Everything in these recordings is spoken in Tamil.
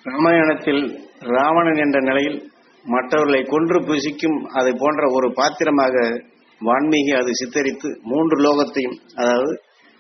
ராமாயணத்தில் ராவணன் என்ற நிலையில் மற்றவர்களை கொன்று புசிக்கும் அதை போன்ற ஒரு பாத்திரமாக வான்மீகி அது சித்தரித்து மூன்று லோகத்தையும் அதாவது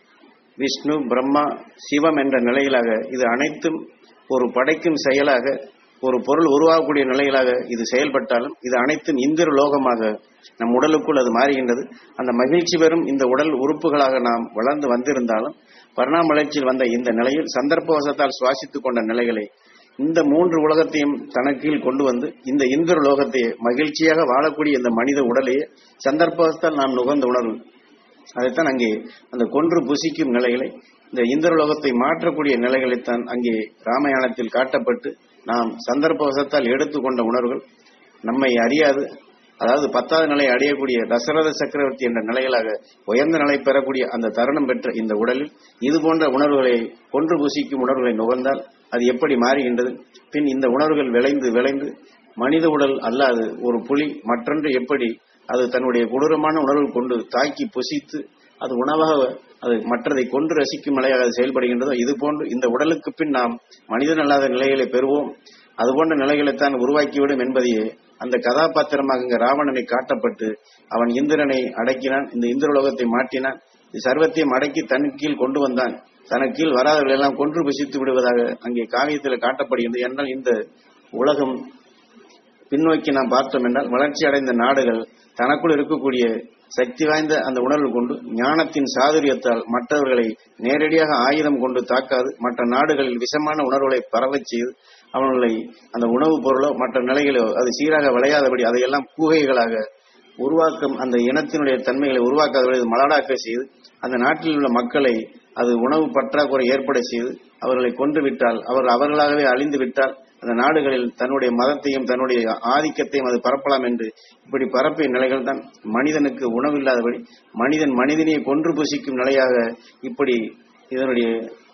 விஷ்ணு பிரம்மா சிவம் என்ற நிலையிலாக இது அனைத்தும் ஒரு படைக்கும் செயலாக ஒரு பொருள் உருவாகக்கூடிய நிலையிலாக இது செயல்பட்டாலும் இது அனைத்தும் இந்திர லோகமாக நம் உடலுக்குள் அது மாறுகின்றது அந்த மகிழ்ச்சி பெறும் இந்த உடல் உறுப்புகளாக நாம் வளர்ந்து வந்திருந்தாலும் பரிணாம வளர்ச்சியில் வந்த இந்த நிலையில் சந்தர்ப்பவசத்தால் சுவாசித்துக் கொண்ட நிலைகளை இந்த மூன்று உலகத்தையும் தனக்கீழ் கொண்டு வந்து இந்த இந்திர லோகத்தையே மகிழ்ச்சியாக வாழக்கூடிய இந்த மனித உடலையே சந்தர்ப்பவசத்தால் நாம் நுகர்ந்த உணர்வு அதைத்தான் அங்கே அந்த கொன்று புசிக்கும் நிலைகளை இந்த இந்திரலோகத்தை மாற்றக்கூடிய நிலைகளைத்தான் அங்கே ராமாயணத்தில் காட்டப்பட்டு நாம் சந்தர்ப்பவசத்தால் எடுத்துக்கொண்ட உணர்வுகள் நம்மை அறியாது அதாவது பத்தாவது நிலை அடையக்கூடிய தசரத சக்கரவர்த்தி என்ற நிலைகளாக உயர்ந்த நிலை பெறக்கூடிய அந்த தருணம் பெற்ற இந்த உடலில் இது போன்ற உணர்வுகளை கொன்று புசிக்கும் உணர்வுகளை நுகர்ந்தால் அது எப்படி மாறுகின்றது பின் இந்த உணர்வுகள் விளைந்து விளைந்து மனித உடல் அல்லாது ஒரு புலி மற்றொன்று எப்படி அது தன்னுடைய கொடூரமான உணர்வு கொண்டு தாக்கி புசித்து அது உணவாக அது மற்றதை கொண்டு ரசிக்கும் நிலையாக அது செயல்படுகின்றதோ இது போன்று இந்த உடலுக்கு பின் நாம் மனிதன் அல்லாத நிலைகளை பெறுவோம் அது போன்ற நிலைகளைத்தான் உருவாக்கிவிடும் என்பதையே அந்த கதாபாத்திரமாக இங்க ராவணனை காட்டப்பட்டு அவன் இந்திரனை அடக்கினான் இந்த இந்திரலோகத்தை மாற்றினான் சர்வத்தையும் அடக்கி தன் கீழ் கொண்டு வந்தான் தனக்கு கீழ் வராதவர்கள் எல்லாம் கொன்று புசித்து விடுவதாக அங்கே காவியத்தில் காட்டப்படுகின்றது என்றால் இந்த உலகம் பின்னோக்கி நாம் பார்த்தோம் என்றால் வளர்ச்சி அடைந்த நாடுகள் தனக்குள் இருக்கக்கூடிய சக்தி வாய்ந்த அந்த உணர்வு கொண்டு ஞானத்தின் சாதுரியத்தால் மற்றவர்களை நேரடியாக ஆயுதம் கொண்டு தாக்காது மற்ற நாடுகளில் விஷமான உணர்வுகளை பரவச் செய்து அவர்களை அந்த உணவுப் பொருளோ மற்ற நிலைகளோ அது சீராக விளையாதபடி அதையெல்லாம் கூகைகளாக உருவாக்கும் அந்த இனத்தினுடைய தன்மைகளை உருவாக்காதபடி மலடாக்க செய்து அந்த நாட்டில் உள்ள மக்களை அது உணவு பற்றாக்குறை ஏற்பட செய்து அவர்களை கொன்று விட்டால் அவர்கள் அவர்களாகவே அழிந்து விட்டால் அந்த நாடுகளில் தன்னுடைய மதத்தையும் தன்னுடைய ஆதிக்கத்தையும் அது பரப்பலாம் என்று இப்படி பரப்பிய நிலைகள் தான் மனிதனுக்கு உணவில்லாதபடி மனிதன் மனிதனையே கொன்று புசிக்கும் நிலையாக இப்படி இதனுடைய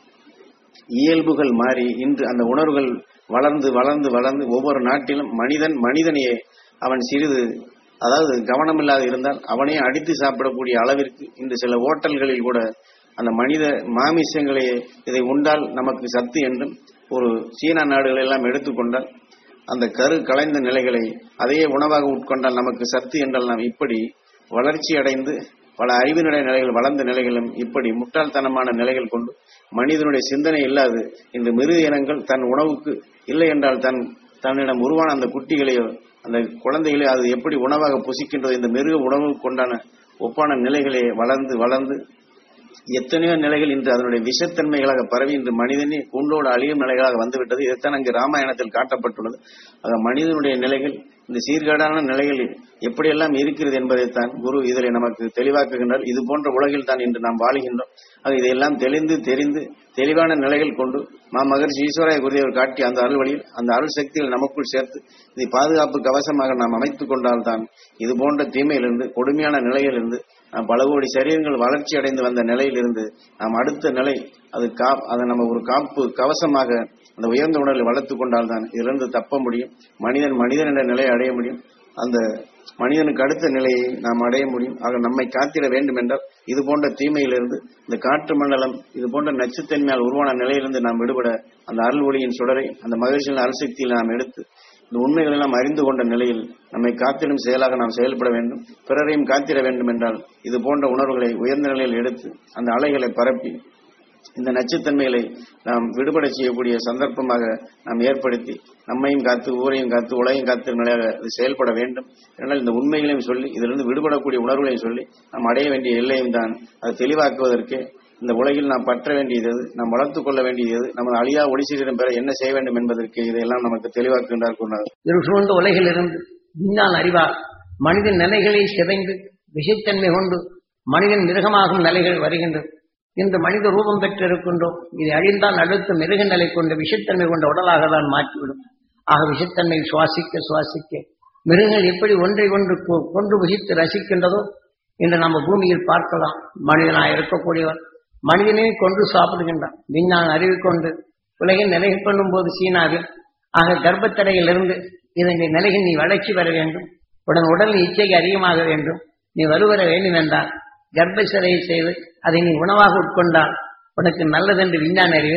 இயல்புகள் மாறி இன்று அந்த உணர்வுகள் வளர்ந்து வளர்ந்து வளர்ந்து ஒவ்வொரு நாட்டிலும் மனிதன் மனிதனையே அவன் சிறிது அதாவது கவனமில்லாது இருந்தால் அவனையே அடித்து சாப்பிடக்கூடிய அளவிற்கு இன்று சில ஓட்டல்களில் கூட அந்த மனித மாமிசங்களே இதை உண்டால் நமக்கு சத்து என்றும் ஒரு சீனா நாடுகள் எல்லாம் எடுத்துக்கொண்டால் அந்த கரு கலைந்த நிலைகளை அதையே உணவாக உட்கொண்டால் நமக்கு சத்து என்றால் நாம் இப்படி வளர்ச்சி அடைந்து பல அறிவினுடைய நிலைகள் வளர்ந்த நிலைகளும் இப்படி முட்டாள்தனமான நிலைகள் கொண்டு மனிதனுடைய சிந்தனை இல்லாது இந்த மிருக இனங்கள் தன் உணவுக்கு இல்லை என்றால் தன் தன்னிடம் உருவான அந்த குட்டிகளையோ அந்த குழந்தைகளை அது எப்படி உணவாக புசிக்கின்றது இந்த மிருக உணவு கொண்டான ஒப்பான நிலைகளே வளர்ந்து வளர்ந்து எத்தனையோ நிலைகள் இன்று அதனுடைய விஷத்தன்மைகளாக பரவி இன்று மனிதனே கூண்டோடு அழியும் நிலைகளாக வந்துவிட்டது இதைத்தான் அங்கு ராமாயணத்தில் காட்டப்பட்டுள்ளது ஆக மனிதனுடைய நிலைகள் இந்த சீர்கேடான நிலைகள் எப்படியெல்லாம் இருக்கிறது என்பதைத்தான் குரு இதில் நமக்கு தெளிவாக்குகின்றார் இது போன்ற உலகில் தான் இன்று நாம் வாழுகின்றோம் ஆக இதையெல்லாம் தெளிந்து தெரிந்து தெளிவான நிலைகள் கொண்டு மா மகர்ஷி ஈஸ்வராய குருதேவர் காட்டிய அந்த அருள் வழியில் அந்த அருள் சக்திகள் நமக்குள் சேர்த்து இதை பாதுகாப்பு கவசமாக நாம் அமைத்துக் கொண்டால்தான் இது போன்ற தீமையிலிருந்து கொடுமையான நிலையிலிருந்து நாம் பல கோடி சரீரங்கள் வளர்ச்சி அடைந்து வந்த நிலையிலிருந்து நாம் அடுத்த நிலை அது கா அதை நம்ம ஒரு காப்பு கவசமாக அந்த உயர்ந்த உணர்வை வளர்த்துக் கொண்டால்தான் இதிலிருந்து தப்ப முடியும் மனிதன் மனிதன் என்ற நிலையை அடைய முடியும் அந்த மனிதனுக்கு அடுத்த நிலையை நாம் அடைய முடியும் ஆக நம்மை காத்திட வேண்டும் என்றால் இது போன்ற தீமையிலிருந்து இந்த காற்று மண்டலம் இது போன்ற நச்சுத்தன்மையால் உருவான நிலையிலிருந்து நாம் விடுபட அந்த அருள் ஒளியின் சுடரை அந்த மகிழ்ச்சியின் அருசக்தியில் நாம் எடுத்து இந்த உண்மைகளை எல்லாம் அறிந்து கொண்ட நிலையில் நம்மை காத்திடும் செயலாக நாம் செயல்பட வேண்டும் பிறரையும் காத்திட வேண்டும் என்றால் இது போன்ற உணர்வுகளை உயர்ந்த நிலையில் எடுத்து அந்த அலைகளை பரப்பி இந்த நச்சுத்தன்மைகளை நாம் விடுபட செய்யக்கூடிய சந்தர்ப்பமாக நாம் ஏற்படுத்தி நம்மையும் காத்து ஊரையும் காத்து உலகையும் காத்து நிலையாக இது செயல்பட வேண்டும் என்றால் இந்த உண்மைகளையும் சொல்லி இதிலிருந்து விடுபடக்கூடிய உணர்வுகளையும் சொல்லி நாம் அடைய வேண்டிய எல்லையும் தான் அதை தெளிவாக்குவதற்கே இந்த உலகில் நாம் பற்ற வேண்டியது எது நாம் வளர்த்துக் கொள்ள வேண்டியது எது நமது அழியா ஒளிசீரிடம் பெற என்ன செய்ய வேண்டும் என்பதற்கு இதையெல்லாம் நமக்கு தெளிவாக்குகின்றார் கூறினார் இருள் சூழ்ந்த உலகிலிருந்து விஞ்ஞான அறிவால் மனிதன் நிலைகளை சிதைந்து விஷத்தன்மை கொண்டு மனிதன் மிருகமாகும் நிலைகள் வருகின்றது இந்த மனித ரூபம் பெற்று இருக்கின்றோம் இதை அழிந்தால் அடுத்த மிருக நிலை கொண்ட விஷத்தன்மை கொண்ட உடலாக தான் மாற்றிவிடும் ஆக விஷத்தன்மை சுவாசிக்க சுவாசிக்க மிருகங்கள் எப்படி ஒன்றை ஒன்று கொ- கொண்டு புசித்து ரசிக்கின்றதோ என்று நம்ம பூமியில் பார்க்கலாம் மனிதனாக இருக்கக்கூடியவர் மனிதனே கொண்டு சாப்பிடுகின்றான் விஞ்ஞான அறிவு கொண்டு உலகில் நிலை பண்ணும் போது சீனாவில் ஆக கர்ப்பத்தடையிலிருந்து இதனை நிலையில் நீ வளர்ச்சி பெற வேண்டும் உடன் உடல் இச்சைக்கு அதிகமாக வேண்டும் நீ வருவர வேண்டும் என்றால் கர்ப்ப சிறையை செய்து அதை நீ உணவாக உட்கொண்டால் உனக்கு நல்லதென்று விஞ்ஞான அறிவில்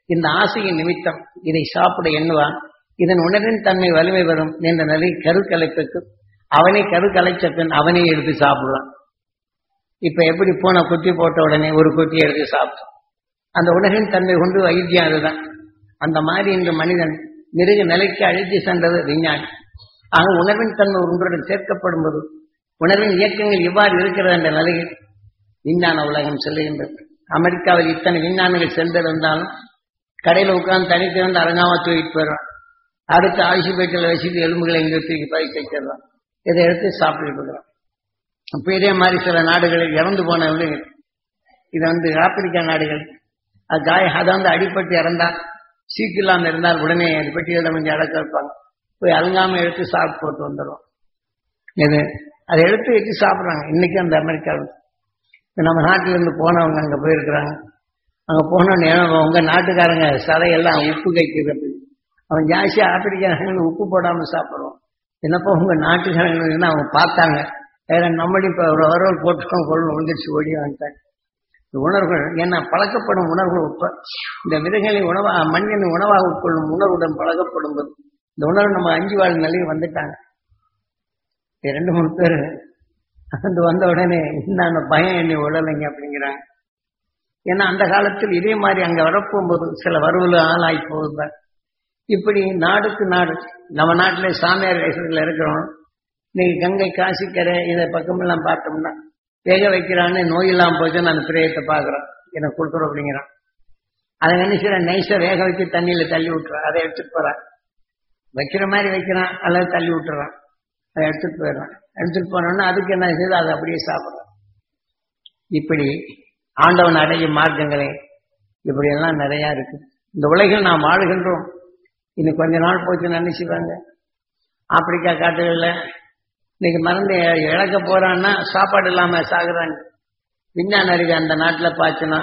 இந்த ஆசையின் நிமித்தம் இதை சாப்பிட எண்ணுவான் இதன் உணர்வின் தன்மை வலிமை வரும் என்ற நிலை கருக்கலைப்புக்கு அவனே கருக்கலைச்ச பின் அவனே எடுத்து சாப்பிடுவான் இப்ப எப்படி போன குட்டி போட்ட உடனே ஒரு குட்டி எடுத்து சாப்பிட்டோம் அந்த உணர்வின் தன்மை கொண்டு வைத்தியம் அதுதான் அந்த மாதிரி இந்த மனிதன் மிருக நிலைக்கு அழைத்து சென்றது விஞ்ஞானி ஆக உணர்வின் தன்மை ஒன்றுடன் சேர்க்கப்படும் போது உணர்வின் இயக்கங்கள் இவ்வாறு இருக்கிறது என்ற நிலையில் விஞ்ஞான உலகம் செல்லுகின்றது அமெரிக்காவில் இத்தனை விஞ்ஞானிகள் சென்றிருந்தாலும் கடையில் உட்கார்ந்து தனித்திருந்து அலங்காம தூக்கிட்டு போயிடுறான் அடுத்து ஆயுஷிபேட்டில் வச்சுட்டு எலும்புகளை இங்கே தூக்கி பறிக்க வச்சிடறான் இதை எடுத்து சாப்பிட்டுட்டு இருக்கிறான் அப்போ இதே மாதிரி சில நாடுகளில் இறந்து போன விலங்குகள் இது வந்து ஆப்பிரிக்கா நாடுகள் அது காய அதை வந்து அடிப்பட்டு இறந்தா சீக்கு இல்லாமல் இருந்தால் உடனே அது பெட்டியில் கொஞ்சம் அடக்க வைப்பாங்க போய் அலங்காம எடுத்து சாப்பிட்டு போட்டு வந்துடும் இது அதை எடுத்து வச்சு சாப்பிட்றாங்க இன்னைக்கு அந்த அமெரிக்காவில் இப்ப நம்ம நாட்டில இருந்து போனவங்க அங்கே போயிருக்கிறாங்க அங்கே போனோன்னு உங்க நாட்டுக்காரங்க சதையெல்லாம் உப்பு கைக்குது அப்படி அவன் ஜாஸ்தியாக ஆப்பிரிக்காரங்க உப்பு போடாமல் சாப்பிட்றோம் என்னப்போ உங்க நாட்டுக்காரங்க அவங்க பார்த்தாங்க வேற நம்மளி இப்போ ஒரு வரவல் போட்டுக்கோங்க கொள்ள வந்துடுச்சு ஓடி வந்துட்டாங்க இந்த உணர்வுகள் ஏன்னா பழக்கப்படும் உணர்வுகள் உட்ப இந்த மிருகங்களை உணவா மனிதனை உணவாக உட்கொள்ளும் உணர்வுடன் பழக்கப்படும் போது இந்த உணர்வு நம்ம அஞ்சு வாழ் நிலையில் வந்துட்டாங்க இது ரெண்டு மூணு பேர் அது வந்த உடனே இந்த பயம் என்னை உழலைங்க அப்படிங்கிறாங்க ஏன்னா அந்த காலத்தில் இதே மாதிரி அங்க வரப்போகும்போது சில வரவுல ஆளாகி போகுது இப்படி நாடுக்கு நாடு நம்ம நாட்டிலே சாமியார் தேசத்துல இருக்கிறோம் இன்னைக்கு கங்கை காசிக்கரை இதை பக்கமெல்லாம் பார்த்தோம்னா வேக வைக்கிறான்னு நோய் இல்லாமல் போச்சு நான் பிரேயத்தை பார்க்குறேன் எனக்கு கொடுக்குறோம் அப்படிங்கிறான் அதை நினைச்சிட நைஸாக வேக வச்சு தண்ணியில் தள்ளி விட்டுறான் அதை எடுத்துட்டு போறான் வைக்கிற மாதிரி வைக்கிறான் அல்லது தள்ளி விட்டுறான் அதை எடுத்துட்டு போயிடுறான் எடுத்துட்டு போனோன்னா அதுக்கு என்ன செய்யுது அதை அப்படியே சாப்பிட்றான் இப்படி ஆண்டவன் அடையும் மார்க்கங்களே இப்படி எல்லாம் நிறைய இருக்கு இந்த உலகில் நாம் வாழுகின்றோம் இன்னும் கொஞ்ச நாள் போச்சு நினைச்சுப்பாங்க ஆப்பிரிக்கா காட்டுகளில் இன்னைக்கு மருந்து இழக்க போறான்னா சாப்பாடு இல்லாம சாகுறாங்க விஞ்ஞான அறிவு அந்த நாட்டில் பார்த்துனா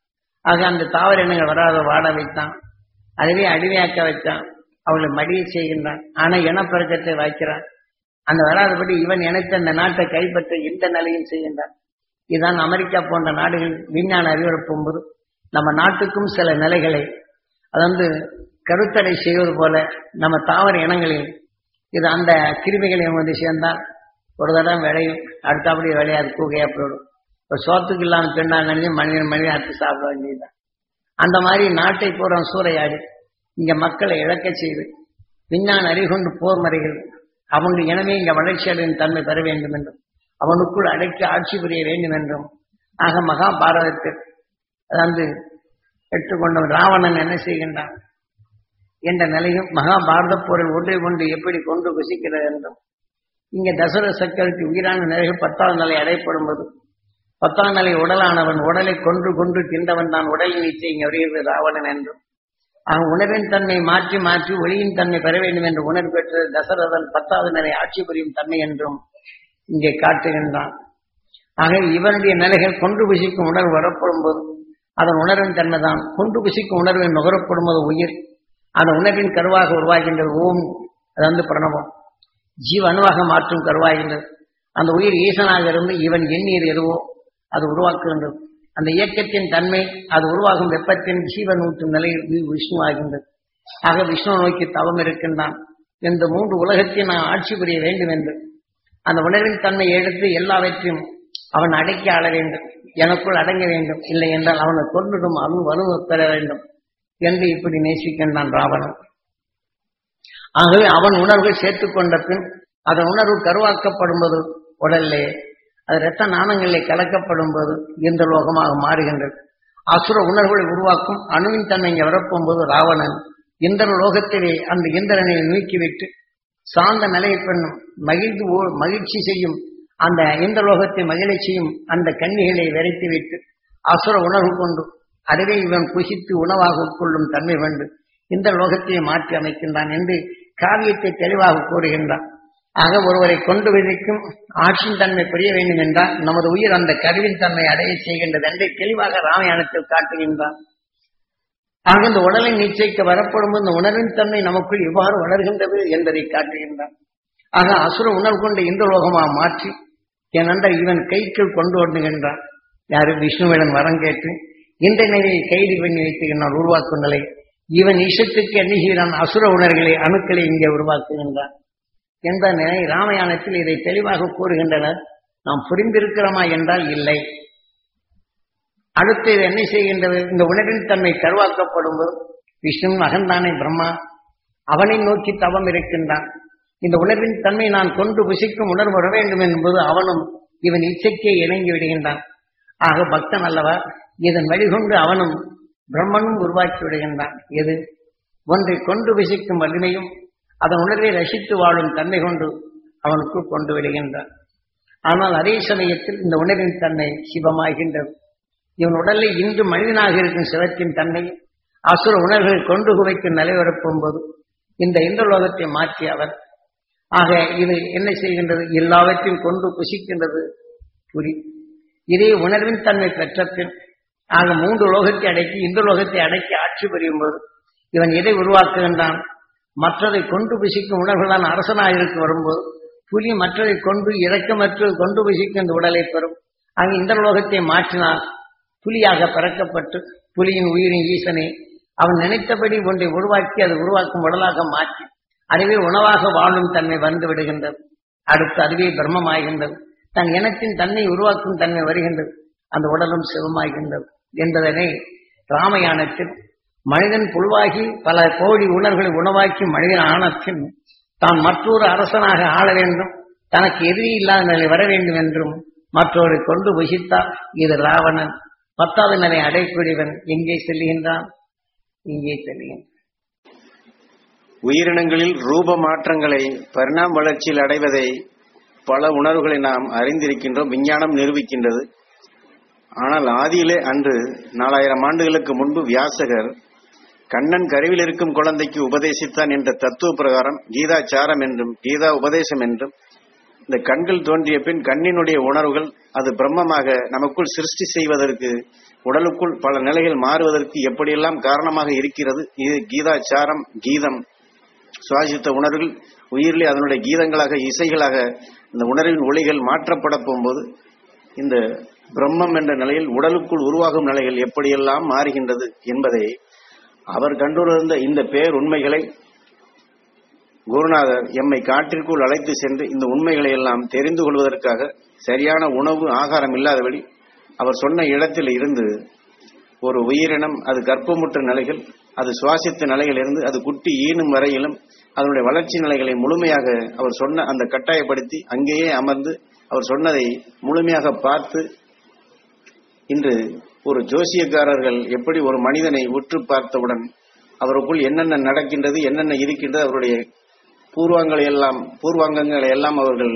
ஆக அந்த தாவர இனங்கள் வராத வாட வைத்தான் அதுவே அடிமையாக்க வைத்தான் அவளை மடிய செய்கின்றான் ஆனா இனப்பெருக்கத்தை வைக்கிறான் அந்த வராதபடி இவன் இணைத்த அந்த நாட்டை கைப்பற்ற இந்த நிலையும் செய்கின்றான் இதுதான் அமெரிக்கா போன்ற நாடுகள் விஞ்ஞான அறிவுரை போகும்போது நம்ம நாட்டுக்கும் சில நிலைகளை அது வந்து கருத்தடை செய்வது போல நம்ம தாவர இனங்களில் இது அந்த கிருமிகளை வந்து சேர்ந்தால் ஒரு தடவை விளையும் அடுத்தபடி விளையாது கூகையா போயிடும் இப்போ சோத்துக்கு இல்லாமல் தின்னா நினைஞ்சு மனிதன் மனிதன் அறுத்து சாப்பிட வேண்டியதுதான் அந்த மாதிரி நாட்டை பூரா சூறையாடி இங்க மக்களை இழக்க செய்து விஞ்ஞான அறிகொண்டு போர் மறைகள் அவனுடைய இனமே இங்க வளர்ச்சி அடையும் தன்மை பெற வேண்டும் என்றும் அவனுக்குள் அடக்கி ஆட்சி புரிய வேண்டும் என்றும் ஆக மகாபாரதத்தில் அதாவது எடுத்துக்கொண்ட ராவணன் என்ன செய்கின்றான் என்ற நிலையும் மகாபாரத போரில் ஒன்றை கொண்டு எப்படி கொண்டு குசிக்கிறது என்றும் இங்கே தசர சக்கரத்து உயிரான நிலைகள் பத்தாவது நிலை அடைப்படும் போது பத்தாம் நிலை உடலானவன் உடலை கொன்று கொன்று தின்றவன் தான் உடல் நீச்சை இங்கே வருகிறது ராவணன் என்றும் ஆக உணர்வின் தன்மை மாற்றி மாற்றி ஒளியின் தன்மை பெற வேண்டும் என்று உணர்வு பெற்ற தசரதன் பத்தாவது நிலை ஆட்சி புரியும் தன்மை என்றும் இங்கே காட்டுகின்றான் ஆக இவனுடைய நிலைகள் கொன்று புசிக்கும் உணர்வு வரப்படும் போது அதன் உணர்வின் தன்மை தான் கொன்று புசிக்கும் உணர்வை நுகரப்படும் போது உயிர் அந்த உணர்வின் கருவாக உருவாகின்றது ஓம் அது வந்து பிரணவம் ஜீவ அணுவாக மாற்றும் கருவாகின்றது அந்த உயிர் ஈசனாக இருந்து இவன் எண்ணீர் எதுவோ அது உருவாக்குகின்றது அந்த இயக்கத்தின் தன்மை அது உருவாகும் வெப்பத்தின் ஜீவன் ஊட்டும் நிலையில் விஷ்ணு ஆகின்றது ஆக விஷ்ணு நோக்கி தவம் இருக்கின்றான் இந்த மூன்று உலகத்தையும் நான் ஆட்சி புரிய வேண்டும் என்று அந்த உணர்வின் தன்மை எடுத்து எல்லாவற்றையும் அவன் அடக்கி ஆள வேண்டும் எனக்குள் அடங்க வேண்டும் இல்லை என்றால் அவனை கொன்றிடும் அணு அணுவ பெற வேண்டும் என்று இப்படி நேசிக்கின்றான் ராவணன் ஆகவே அவன் உணர்வுகள் சேர்த்துக் கொண்ட பின் அதன் உணர்வு கருவாக்கப்படும் போது உடல்லே அது இரத்த நாணங்களிலே கலக்கப்படும் போது இந்த லோகமாக மாறுகின்றது அசுர உணர்வுகளை உருவாக்கும் அணுவின் தன்மை இங்கே வரப்போகும்போது ராவணன் இந்திர லோகத்திலே அந்த இந்திரனை நீக்கிவிட்டு சார்ந்த நிலையை பெண்ணும் மகிழ்ந்து மகிழ்ச்சி செய்யும் அந்த இந்த லோகத்தை மகிழச் செய்யும் அந்த கன்னிகளை விரைத்து விட்டு அசுர உணர்வு கொண்டு அதுவே இவன் புசித்து உணவாக உட்கொள்ளும் தன்மை கொண்டு இந்த லோகத்தை மாற்றி அமைக்கின்றான் என்று காவியத்தை தெளிவாக கூறுகின்றான் ஆக ஒருவரை கொண்டு விதிக்கும் ஆட்சியின் தன்மை புரிய வேண்டும் என்றால் நமது உயிர் அந்த கருவின் தன்மை அடைய செய்கின்றது என்று தெளிவாக ராமாயணத்தில் காட்டுகின்றான் ஆக இந்த உடலின் நிச்சயிக்க வரப்படும் இந்த உணர்வின் தன்மை நமக்குள் எவ்வாறு வளர்கின்றது என்பதை காட்டுகின்றான் ஆக அசுர உணர்வு கொண்ட இந்த லோகமாக மாற்றி ஏனென்றால் இவன் கைக்குள் கொண்டு வருகின்றான் யாரு விஷ்ணுவிடம் வரம் கேட்டு இந்த நிலையை கைது பண்ணி வைத்துகின்றான் உருவாக்கும் நிலை இவன் இஷத்துக்கு என்ன செய்கிறான் அசுர உணர்களை அணுக்களை இங்கே உருவாக்குகின்றான் என்ற நிலை ராமாயணத்தில் இதை தெளிவாக கூறுகின்றனர் நாம் புரிந்திருக்கிறோமா என்றால் இல்லை அடுத்து இது என்ன செய்கின்றது இந்த உணர்வின் தன்மை கருவாக்கப்படும் போது விஷ்ணு மகன்தானே பிரம்மா அவனை நோக்கி தவம் இருக்கின்றான் இந்த உணர்வின் தன்மை நான் கொண்டு புசிக்கும் உணர்வு வர வேண்டும் என்பது அவனும் இவன் இச்சைக்கே இணங்கி விடுகின்றான் ஆக பக்தன் அல்லவா இதன் வழிகொண்டு அவனும் பிரம்மனும் உருவாக்கி விடுகின்றான் எது ஒன்றை கொண்டு புசிக்கும் வலிமையும் அதன் உணர்வை ரசித்து வாழும் தன்மை கொண்டு அவனுக்கு கொண்டு விடுகின்றான் ஆனால் அதே சமயத்தில் இந்த உணர்வின் தன்மை சிவமாகின்றது இவன் உடலில் இன்று மனிதனாக இருக்கும் சிவத்தின் தன்மை அசுர உணர்வுகளை கொண்டு குவைக்கும் நிலைவரப்பும் போது இந்த இந்திரலோகத்தை மாற்றி அவர் ஆக இது என்ன செய்கின்றது எல்லாவற்றையும் கொண்டு புசிக்கின்றது புரி இதே உணர்வின் தன்மை பெற்ற பின் ஆக மூன்று லோகத்தை அடக்கி இந்த லோகத்தை அடக்கி ஆட்சி புரியும் போது இவன் எதை உருவாக்குகின்றான் மற்றதை கொண்டு புசிக்கும் உணர்வுகளான அரசனாக இருக்க வரும்போது புலி மற்றதை கொண்டு இறக்கமற்று கொண்டு புசிக்கும் இந்த உடலை பெறும் அங்கு இந்த லோகத்தை மாற்றினால் புலியாக பிறக்கப்பட்டு புலியின் உயிரின் ஈசனை அவன் நினைத்தபடி ஒன்றை உருவாக்கி அது உருவாக்கும் உடலாக மாற்றி அதுவே உணவாக வாழும் தன்மை வந்து விடுகின்றது அடுத்து அதுவே பிரம்மமாகின்றது தன் இனத்தின் தன்மை உருவாக்கும் தன்மை வருகின்றது அந்த உடலும் சிவமாகின்றது என்பதனை ராமயானத்தில் மனிதன் புழுவாகி பல கோடி உணர்வுகளை உணவாக்கி மனிதன் ஆனத்தின் தான் மற்றொரு அரசனாக ஆள வேண்டும் தனக்கு எதிரி இல்லாத நிலை வர வேண்டும் என்றும் மற்றொரு கொண்டு புசித்தால் இது ராவணன் பத்தாவது நிலை அடைக்கூடியவன் எங்கே செல்கின்றான் இங்கே செல்கின்றான் உயிரினங்களில் ரூப மாற்றங்களை பரிணாம வளர்ச்சியில் அடைவதை பல உணர்வுகளை நாம் அறிந்திருக்கின்றோம் விஞ்ஞானம் நிரூபிக்கின்றது ஆனால் ஆதியிலே அன்று நாலாயிரம் ஆண்டுகளுக்கு முன்பு வியாசகர் கண்ணன் கருவில் இருக்கும் குழந்தைக்கு உபதேசித்தான் என்ற தத்துவ பிரகாரம் கீதாச்சாரம் என்றும் கீதா உபதேசம் என்றும் இந்த கண்கள் தோன்றிய பின் கண்ணினுடைய உணர்வுகள் அது பிரம்மமாக நமக்குள் சிருஷ்டி செய்வதற்கு உடலுக்குள் பல நிலைகள் மாறுவதற்கு எப்படியெல்லாம் காரணமாக இருக்கிறது இது கீதாச்சாரம் கீதம் சுவாசித்த உணர்வுகள் உயிரிலே அதனுடைய கீதங்களாக இசைகளாக இந்த உணர்வின் ஒளிகள் மாற்றப்பட போகும்போது இந்த பிரம்மம் என்ற நிலையில் உடலுக்குள் உருவாகும் நிலைகள் எப்படியெல்லாம் மாறுகின்றது என்பதை அவர் கண்டுணர்ந்த இந்த பேர் உண்மைகளை குருநாதர் எம்மை காட்டிற்குள் அழைத்து சென்று இந்த உண்மைகளை எல்லாம் தெரிந்து கொள்வதற்காக சரியான உணவு ஆகாரம் இல்லாதபடி அவர் சொன்ன இடத்தில் இருந்து ஒரு உயிரினம் அது கர்ப்பமுற்ற நிலைகள் அது சுவாசித்த நிலையிலிருந்து அது குட்டி ஈனும் வரையிலும் அதனுடைய வளர்ச்சி நிலைகளை முழுமையாக அவர் சொன்ன அந்த கட்டாயப்படுத்தி அங்கேயே அமர்ந்து அவர் சொன்னதை முழுமையாக பார்த்து இன்று ஒரு ஜோசியக்காரர்கள் எப்படி ஒரு மனிதனை உற்று பார்த்தவுடன் அவருக்குள் என்னென்ன நடக்கின்றது என்னென்ன இருக்கின்றது அவருடைய பூர்வாங்களை எல்லாம் பூர்வாங்கங்களை எல்லாம் அவர்கள்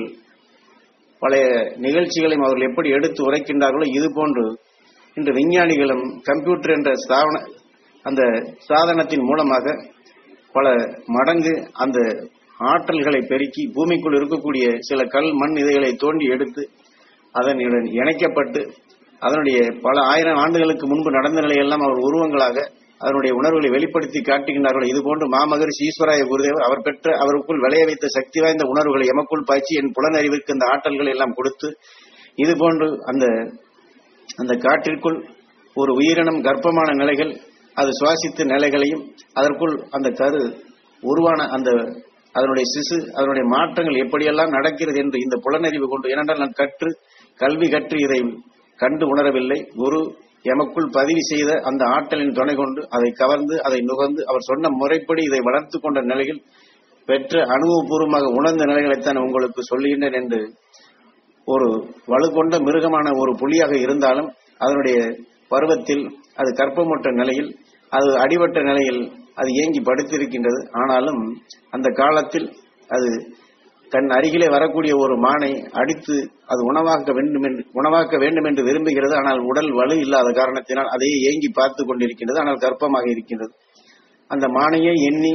பழைய நிகழ்ச்சிகளையும் அவர்கள் எப்படி எடுத்து உரைக்கின்றார்களோ இது போன்று இன்று விஞ்ஞானிகளும் கம்ப்யூட்டர் என்ற ஸ்தாபன அந்த சாதனத்தின் மூலமாக பல மடங்கு அந்த ஆற்றல்களை பெருக்கி பூமிக்குள் இருக்கக்கூடிய சில கல் மண் இதைகளை தோண்டி எடுத்து அதனுடன் இணைக்கப்பட்டு அதனுடைய பல ஆயிரம் ஆண்டுகளுக்கு முன்பு நடந்த நிலையெல்லாம் அவர் உருவங்களாக அதனுடைய உணர்வுகளை வெளிப்படுத்தி காட்டுகின்றார்கள் இது போன்று மாமகரிஷி ஈஸ்வராய குருதேவர் அவர் பெற்ற அவருக்குள் விளைய வைத்த சக்தி வாய்ந்த உணர்வுகளை எமக்குள் பாய்ச்சி என் புலனறிவிற்கு அந்த ஆற்றல்களை எல்லாம் கொடுத்து இது போன்று அந்த அந்த காற்றிற்குள் ஒரு உயிரினம் கர்ப்பமான நிலைகள் அது சுவாசித்த நிலைகளையும் அதற்குள் அந்த கரு உருவான அந்த அதனுடைய சிசு அதனுடைய மாற்றங்கள் எப்படியெல்லாம் நடக்கிறது என்று இந்த புலனறிவு கொண்டு ஏனென்றால் நான் கற்று கல்வி கற்று இதை கண்டு உணரவில்லை குரு எமக்குள் பதிவு செய்த அந்த ஆற்றலின் துணை கொண்டு அதை கவர்ந்து அதை நுகர்ந்து அவர் சொன்ன முறைப்படி இதை வளர்த்து கொண்ட நிலையில் பெற்ற அனுபவபூர்வமாக உணர்ந்த நிலைகளைத்தான் உங்களுக்கு சொல்லுகின்றேன் என்று ஒரு வலுக்கொண்ட மிருகமான ஒரு புலியாக இருந்தாலும் அதனுடைய பருவத்தில் அது கற்பமுற்ற நிலையில் அது அடிபட்ட நிலையில் அது ஏங்கி படுத்திருக்கின்றது ஆனாலும் அந்த காலத்தில் அது தன் அருகிலே வரக்கூடிய ஒரு மானை அடித்து அது உணவாக்க வேண்டும் என்று உணவாக்க வேண்டும் என்று விரும்புகிறது ஆனால் உடல் வலு இல்லாத காரணத்தினால் அதையே ஏங்கி பார்த்து கொண்டிருக்கின்றது ஆனால் கர்ப்பமாக இருக்கின்றது அந்த மானையே எண்ணி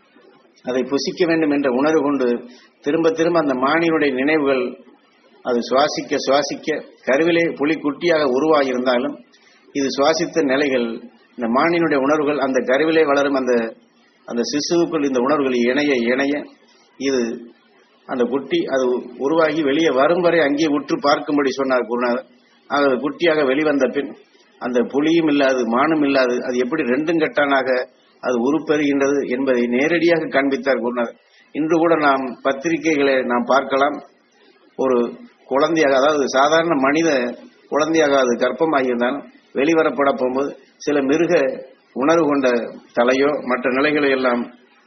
அதை புசிக்க வேண்டும் என்ற உணர்வு கொண்டு திரும்ப திரும்ப அந்த மானினுடைய நினைவுகள் அது சுவாசிக்க சுவாசிக்க கருவிலே புலி குட்டியாக உருவாகியிருந்தாலும் இது சுவாசித்த நிலைகள் இந்த மானினுடைய உணர்வுகள் அந்த கருவிலே வளரும் அந்த அந்த சிசுவுக்குள் இந்த உணர்வுகள் இணைய இணைய இது அந்த குட்டி அது உருவாகி வெளியே வரும் வரை அங்கே உற்று பார்க்கும்படி சொன்னார் குருநாதர் ஆக அது குட்டியாக வெளிவந்த பின் அந்த புலியும் இல்லாது மானும் இல்லாது அது எப்படி ரெண்டும் கட்டானாக அது உருப்பெறுகின்றது என்பதை நேரடியாக காண்பித்தார் குருநாதர் இன்று கூட நாம் பத்திரிகைகளை நாம் பார்க்கலாம் ஒரு குழந்தையாக அதாவது சாதாரண மனித குழந்தையாக அது கர்ப்பமாகியிருந்தாலும் வெளிவரப்பட போகும்போது சில மிருக உணர்வு கொண்ட தலையோ மற்ற நிலைகளை எல்லாம்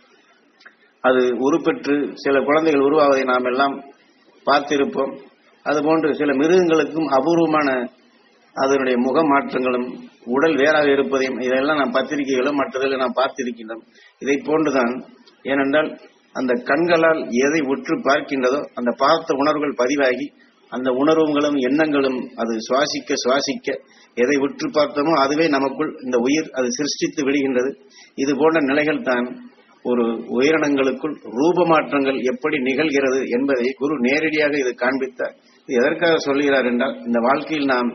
அது உருப்பெற்று சில குழந்தைகள் உருவாவதை நாம் எல்லாம் பார்த்திருப்போம் அதுபோன்று சில மிருகங்களுக்கும் அபூர்வமான அதனுடைய முக மாற்றங்களும் உடல் வேறாக இருப்பதையும் இதெல்லாம் நாம் பத்திரிகைகளும் மற்றதில் நாம் பார்த்திருக்கின்றோம் இதை போன்றுதான் ஏனென்றால் அந்த கண்களால் எதை உற்று பார்க்கின்றதோ அந்த பார்த்த உணர்வுகள் பதிவாகி அந்த உணர்வுகளும் எண்ணங்களும் அது சுவாசிக்க சுவாசிக்க எதை உற்று பார்த்தோமோ அதுவே நமக்குள் இந்த உயிர் அது சிருஷ்டித்து விடுகின்றது இது போன்ற நிலைகள் தான் ஒரு உயிரினங்களுக்குள் ரூப மாற்றங்கள் எப்படி நிகழ்கிறது என்பதை குரு நேரடியாக இது காண்பித்தார் இது எதற்காக சொல்கிறார் என்றால் இந்த வாழ்க்கையில் நாம்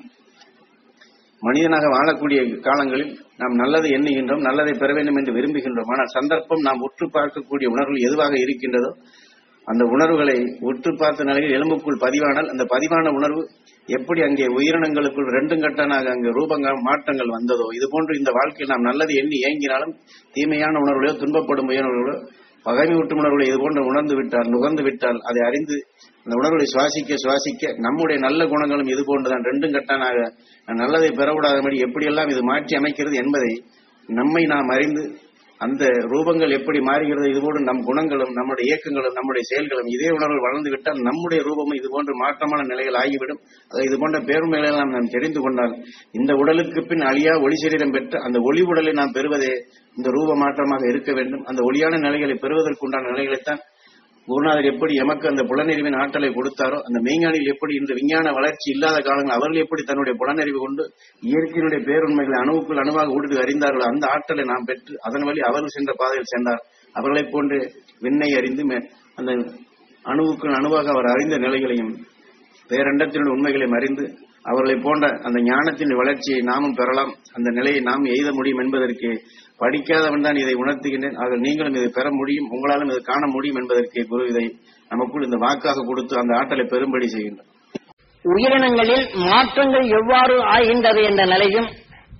மனிதனாக வாழக்கூடிய காலங்களில் நாம் நல்லதை எண்ணுகின்றோம் நல்லதை பெற வேண்டும் என்று விரும்புகின்றோம் ஆனால் சந்தர்ப்பம் நாம் உற்று பார்க்கக்கூடிய உணர்வுகள் எதுவாக இருக்கின்றதோ அந்த உணர்வுகளை உற்று பார்த்த நிலையில் எலும்புக்குள் பதிவானால் அந்த பதிவான உணர்வு எப்படி அங்கே உயிரினங்களுக்குள் ரெண்டும் கட்டனாக அங்கே ரூபங்கள் மாற்றங்கள் வந்ததோ இது போன்று இந்த வாழ்க்கையில் நாம் நல்லது எண்ணி ஏங்கினாலும் தீமையான உணர்வுகளோ துன்பப்படும் உயர்வுகளோ பகைமை ஊட்டும் உணர்வுகளை இது போன்று உணர்ந்து விட்டால் நுகர்ந்து விட்டால் அதை அறிந்து அந்த உணர்வுகளை சுவாசிக்க சுவாசிக்க நம்முடைய நல்ல குணங்களும் இது போன்றுதான் ரெண்டும் கட்டானாக நல்லதை பெறக்கூடாதபடி எப்படியெல்லாம் இது மாற்றி அமைக்கிறது என்பதை நம்மை நாம் அறிந்து அந்த ரூபங்கள் எப்படி மாறுகிறது இதுபோன்று நம் குணங்களும் நம்முடைய இயக்கங்களும் நம்முடைய செயல்களும் இதே உணர்வுகள் வளர்ந்து விட்டால் நம்முடைய ரூபமும் இது போன்ற மாற்றமான நிலைகள் ஆகிவிடும் அது இது போன்ற பேருமைகளெல்லாம் நாம் தெரிந்து கொண்டால் இந்த உடலுக்கு பின் அழியா ஒளி சரீரம் பெற்று அந்த ஒளி உடலை நாம் பெறுவதே இந்த ரூப மாற்றமாக இருக்க வேண்டும் அந்த ஒளியான நிலைகளை பெறுவதற்குண்டான நிலைகளைத்தான் குருநாதர் எப்படி எமக்கு அந்த புலனறிவின் ஆற்றலை கொடுத்தாரோ அந்த மெய்ஞானியில் எப்படி இந்த விஞ்ஞான வளர்ச்சி இல்லாத காலங்கள் அவர்கள் எப்படி தன்னுடைய புலனறிவு கொண்டு இயற்கையினுடைய பேருண்மைகளை அணுவுக்குள் அணுவாக ஊடுருவி அறிந்தார்களோ அந்த ஆற்றலை நாம் பெற்று அதன் வழி அவர்கள் சென்ற பாதையில் சென்றார் அவர்களைப் போன்று விண்ணை அறிந்து மே- அந்த அணுவுக்குள் அணுவாக அவர் அறிந்த நிலைகளையும் பேரண்டத்தினுடைய உண்மைகளையும் அறிந்து அவர்களைப் போன்ற அந்த ஞானத்தின் வளர்ச்சியை நாமும் பெறலாம் அந்த நிலையை நாம் எய்த முடியும் என்பதற்கு படிக்காதவன் தான் இதை உணர்த்துகின்றேன் ஆக நீங்களும் இதை பெற முடியும் உங்களாலும் இதை காண முடியும் என்பதற்கு குரு இதை நமக்குள் இந்த வாக்காக கொடுத்து அந்த ஆற்றலை பெரும்படி செய்கின்றார் உயிரினங்களில் மாற்றங்கள் எவ்வாறு ஆகின்றது என்ற நிலையும்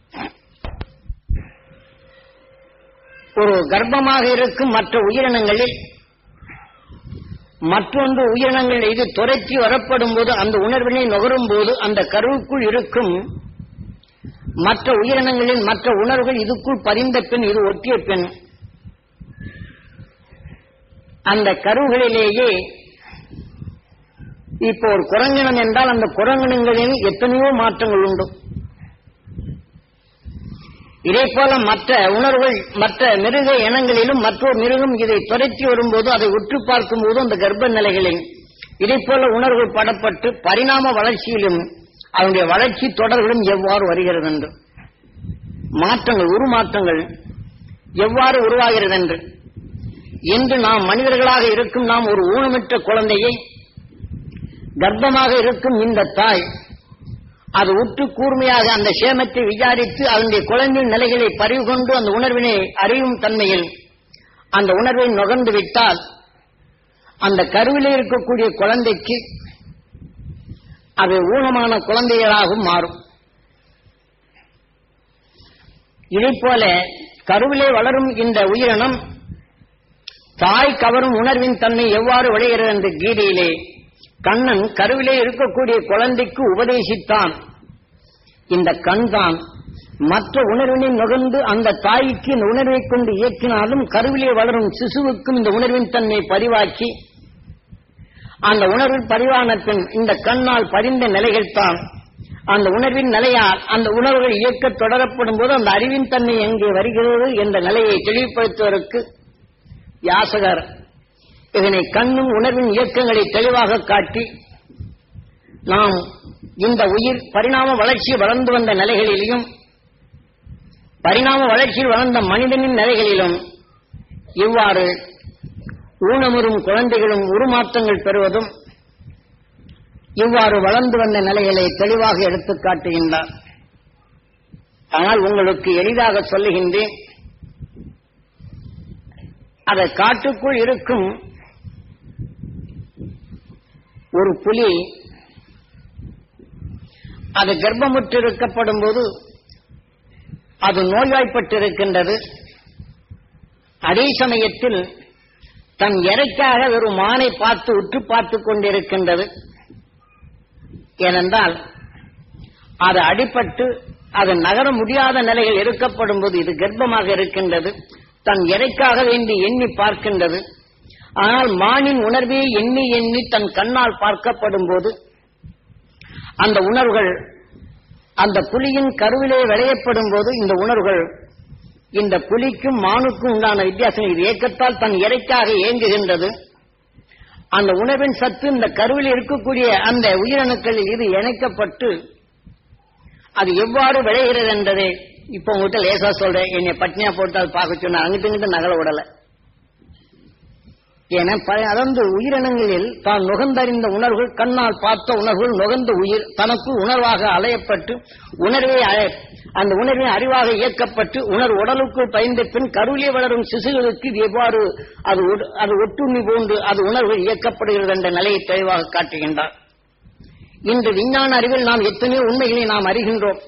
ஒரு கர்ப்பமாக இருக்கும் மற்ற உயிரினங்களில் மற்றொன்று உயிரினங்கள் இது துரைச்சி வரப்படும் போது அந்த உணர்வினை நுகரும் போது அந்த கருவுக்குள் இருக்கும் மற்ற உயிரினங்களின் மற்ற உணர்வுகள் இதுக்குள் பதிந்த பின் இது ஒட்டிய பின் அந்த கருவுகளிலேயே இப்போ ஒரு குரங்கினம் என்றால் அந்த குரங்கினங்களில் எத்தனையோ மாற்றங்கள் உண்டு இதே போல மற்ற உணர்வுகள் மற்ற மிருக இனங்களிலும் மற்றொரு மிருகம் இதை துரத்தி வரும்போது அதை உற்று பார்க்கும் போது அந்த கர்ப்ப நிலைகளில் இதே போல உணர்வுகள் படப்பட்டு பரிணாம வளர்ச்சியிலும் அதனுடைய வளர்ச்சி தொடர்களும் எவ்வாறு வருகிறது என்று மாற்றங்கள் உருமாற்றங்கள் எவ்வாறு உருவாகிறது என்று இன்று நாம் மனிதர்களாக இருக்கும் நாம் ஒரு ஊனமிட்ட குழந்தையை கர்ப்பமாக இருக்கும் இந்த தாய் அது உற்று கூர்மையாக அந்த சேமத்தை விசாரித்து அதனுடைய குழந்தையின் நிலைகளை பறிவு கொண்டு அந்த உணர்வினை அறியும் தன்மையில் அந்த உணர்வை நுகர்ந்து விட்டால் அந்த கருவிலே இருக்கக்கூடிய குழந்தைக்கு அது ஊனமான குழந்தைகளாகவும் மாறும் இதைப் போல கருவிலே வளரும் இந்த உயிரினம் தாய் கவரும் உணர்வின் தன்மை எவ்வாறு விளைகிறது என்ற கீதையிலே கண்ணன் கருவிலே இருக்கக்கூடிய குழந்தைக்கு உபதேசித்தான் இந்த கண் தான் மற்ற உணர்வினை நுகர்ந்து அந்த தாய்க்கு இந்த உணர்வை கொண்டு இயக்கினாலும் கருவிலே வளரும் சிசுவுக்கும் இந்த உணர்வின் தன்மை பதிவாக்கி அந்த உணர்வில் பதிவான பின் இந்த கண்ணால் பதிந்த நிலைகள் தான் அந்த உணர்வின் நிலையால் அந்த உணர்வுகள் இயக்க தொடரப்படும் போது அந்த அறிவின் தன்மை எங்கே வருகிறது என்ற நிலையை தெளிவுபடுத்துவதற்கு யாசகர் இதனை கண்ணும் உணர்வின் இயக்கங்களை தெளிவாக காட்டி நாம் இந்த உயிர் பரிணாம வளர்ச்சி வளர்ந்து வந்த நிலைகளிலும் பரிணாம வளர்ச்சியில் வளர்ந்த மனிதனின் நிலைகளிலும் இவ்வாறு ஊனமுறும் குழந்தைகளும் உருமாற்றங்கள் பெறுவதும் இவ்வாறு வளர்ந்து வந்த நிலைகளை தெளிவாக எடுத்துக் காட்டுகின்றார் ஆனால் உங்களுக்கு எளிதாக சொல்லுகின்றேன் அதை காட்டுக்குள் இருக்கும் ஒரு புலி அது கர்ப்பமுற்று இருக்கப்படும் போது அது நோய்வாய்ப்பட்டிருக்கின்றது அதே சமயத்தில் தன் இறைக்காக ஒரு மானை பார்த்து உற்று பார்த்து கொண்டிருக்கின்றது ஏனென்றால் அது அடிபட்டு அது நகர முடியாத நிலையில் இருக்கப்படும் போது இது கர்ப்பமாக இருக்கின்றது தன் இறைக்காக வேண்டி எண்ணி பார்க்கின்றது ஆனால் மானின் உணர்வே எண்ணி எண்ணி தன் கண்ணால் பார்க்கப்படும் போது அந்த உணர்வுகள் அந்த புலியின் கருவிலே விளையப்படும் போது இந்த உணர்வுகள் இந்த புலிக்கும் மானுக்கும் உண்டான வித்தியாசம் இது ஏக்கத்தால் தன் இறைக்காக இயங்குகின்றது அந்த உணர்வின் சத்து இந்த கருவில் இருக்கக்கூடிய அந்த உயிரணுக்களில் இது இணைக்கப்பட்டு அது எவ்வாறு விளைகிறது என்றதை இப்ப உங்ககிட்ட லேசா சொல்றேன் என்னை பட்னியா போட்டு அது பார்க்க சொன்ன அங்கிட்டு இங்கிட்டு நகல விடல என அதந்து உயிரினங்களில் தான் நுகர்ந்தறிந்த உணர்வுகள் கண்ணால் பார்த்த உணர்வுகள் நுகர்ந்த உயிர் தனக்கு உணர்வாக அலையப்பட்டு உணர்வை அழ- அந்த உணர்வின் அறிவாக இயக்கப்பட்டு உணர்வு உடலுக்குள் பயந்த பின் கருவிலே வளரும் சிசுகளுக்கு இது எவ்வாறு அது ஒடு- அது ஒட்டுண்ணி போன்று அது உணர்வுகள் இயக்கப்படுகிறது என்ற நிலையை தெளிவாக காட்டுகின்றார் இன்று விஞ்ஞான அறிவில் நாம் எத்தனையோ உண்மைகளை நாம் அறிகின்றோம்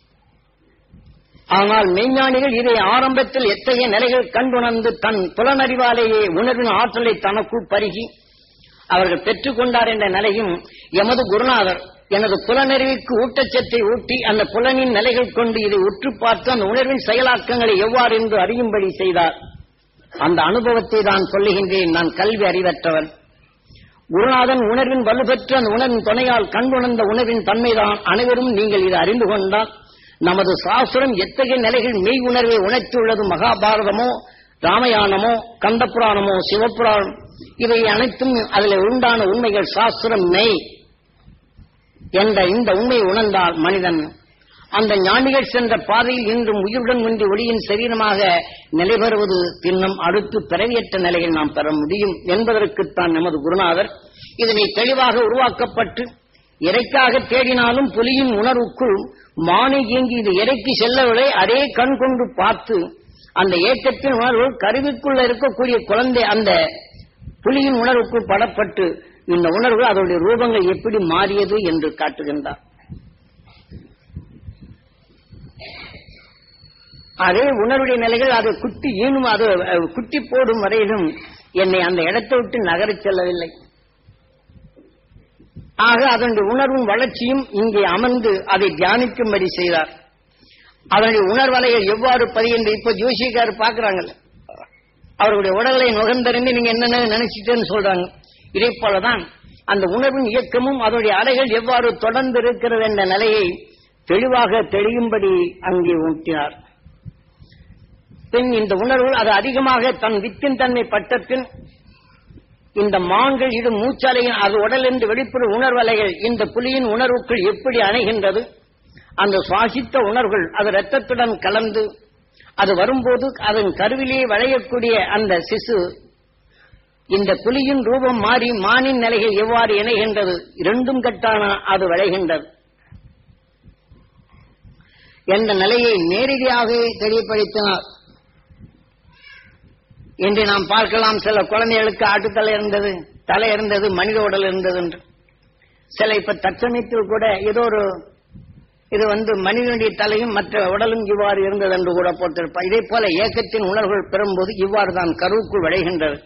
ஆனால் மெய்ஞானிகள் இதை ஆரம்பத்தில் எத்தகைய நிலைகள் கண்டுணர்ந்து தன் புலனறிவாலேயே உணர்வின் ஆற்றலை தனக்குள் பருகி அவர்கள் பெற்றுக்கொண்டார் என்ற நிலையும் எமது குருநாதர் எனது புலனறிவுக்கு ஊட்டச்சத்தை ஊட்டி அந்த புலனின் நிலைகள் கொண்டு இதை உற்று பார்த்து அந்த உணர்வின் செயலாக்கங்களை எவ்வாறு என்று அறியும்படி செய்தார் அந்த அனுபவத்தை தான் சொல்லுகின்றேன் நான் கல்வி அறிவற்றவன் குருநாதன் உணர்வின் வலுப்பெற்று அந்த உணர்வின் துணையால் கண்டுணர்ந்த உணர்வின் தன்மைதான் அனைவரும் நீங்கள் இதை அறிந்து கொண்டால் நமது சாஸ்திரம் எத்தகைய நிலைகள் மெய் உணர்வை உணர்த்தியுள்ளது மகாபாரதமோ ராமயானமோ கந்தபுராணமோ சிவபுராணம் இவை அனைத்தும் அதில் உண்டான உண்மைகள் சாஸ்திரம் மெய் என்ற இந்த உண்மையை உணர்ந்தால் மனிதன் அந்த ஞானிகள் சென்ற பாதையில் இன்றும் உயிருடன் ஒன்றி ஒளியின் சரீரமாக நிலைபெறுவது பின்னும் அடுத்து பிறவியற்ற நிலையில் நாம் பெற முடியும் என்பதற்குத்தான் நமது குருநாதர் இதனை தெளிவாக உருவாக்கப்பட்டு இறைக்காக தேடினாலும் புலியின் உணர்வுக்குள் மானை இயங்கி இது இறைக்கு செல்லவில்லை அதே கண் கொண்டு பார்த்து அந்த ஏக்கத்தின் உணர்வு கருவிக்குள்ள இருக்கக்கூடிய குழந்தை அந்த புலியின் உணர்வுக்குள் படப்பட்டு இந்த உணர்வு அதனுடைய ரூபங்கள் எப்படி மாறியது என்று காட்டுகின்றார் அதே உணர்வுடைய நிலைகள் அது குட்டி ஈனும் அது அஹ், குட்டி போடும் வரையிலும் என்னை அந்த இடத்தை விட்டு நகரச் செல்லவில்லை ஆக அதனுடைய உணர்வும் வளர்ச்சியும் இங்கே அமர்ந்து அதை தியானிக்கும்படி செய்தார் அதனுடைய உணர்வலைகள் எவ்வாறு பதிகின்ற இப்ப ஜோசிக்கார் பாக்குறாங்கல்ல அவருடைய உடலை நுகர்ந்தறிந்து நீங்க என்னென்ன நினைச்சிட்டேன்னு சொல்றாங்க இதே போலதான் அந்த உணர்வின் இயக்கமும் அதனுடைய அலைகள் எவ்வாறு தொடர்ந்து இருக்கிறது என்ற நிலையை தெளிவாக தெளியும்படி அங்கே ஊட்டினார் பின் இந்த உணர்வு அது அதிகமாக தன் வித்தின் தன்மை பட்ட பின் இந்த மான்கள் இடும் மூச்சாலையின் அது உடலிருந்து வெளிப்படும் உணர்வலைகள் இந்த புலியின் உணர்வுக்குள் எப்படி அணைகின்றது அந்த சுவாசித்த உணர்வுகள் அது இரத்தத்துடன் கலந்து அது வரும்போது அதன் கருவிலே வளையக்கூடிய அந்த சிசு இந்த புலியின் ரூபம் மாறி மானின் நிலைகள் எவ்வாறு இணைகின்றது இரண்டும் கட்டான அது விளைகின்றது என்ற நிலையை நேரடியாக தெரியப்படுத்தினார் இன்று நாம் பார்க்கலாம் சில குழந்தைகளுக்கு ஆட்டுத்தலை இருந்தது தலை இருந்தது மனித உடல் இருந்தது என்று சில இப்ப தற்சமயத்தில் கூட ஏதோ ஒரு இது வந்து மனிதனுடைய தலையும் மற்ற உடலும் இவ்வாறு இருந்தது என்று கூட போட்டிருப்பார் இதே போல ஏக்கத்தின் உணர்வுகள் பெறும்போது இவ்வாறு தான் கருவுக்குள் விளைகின்றது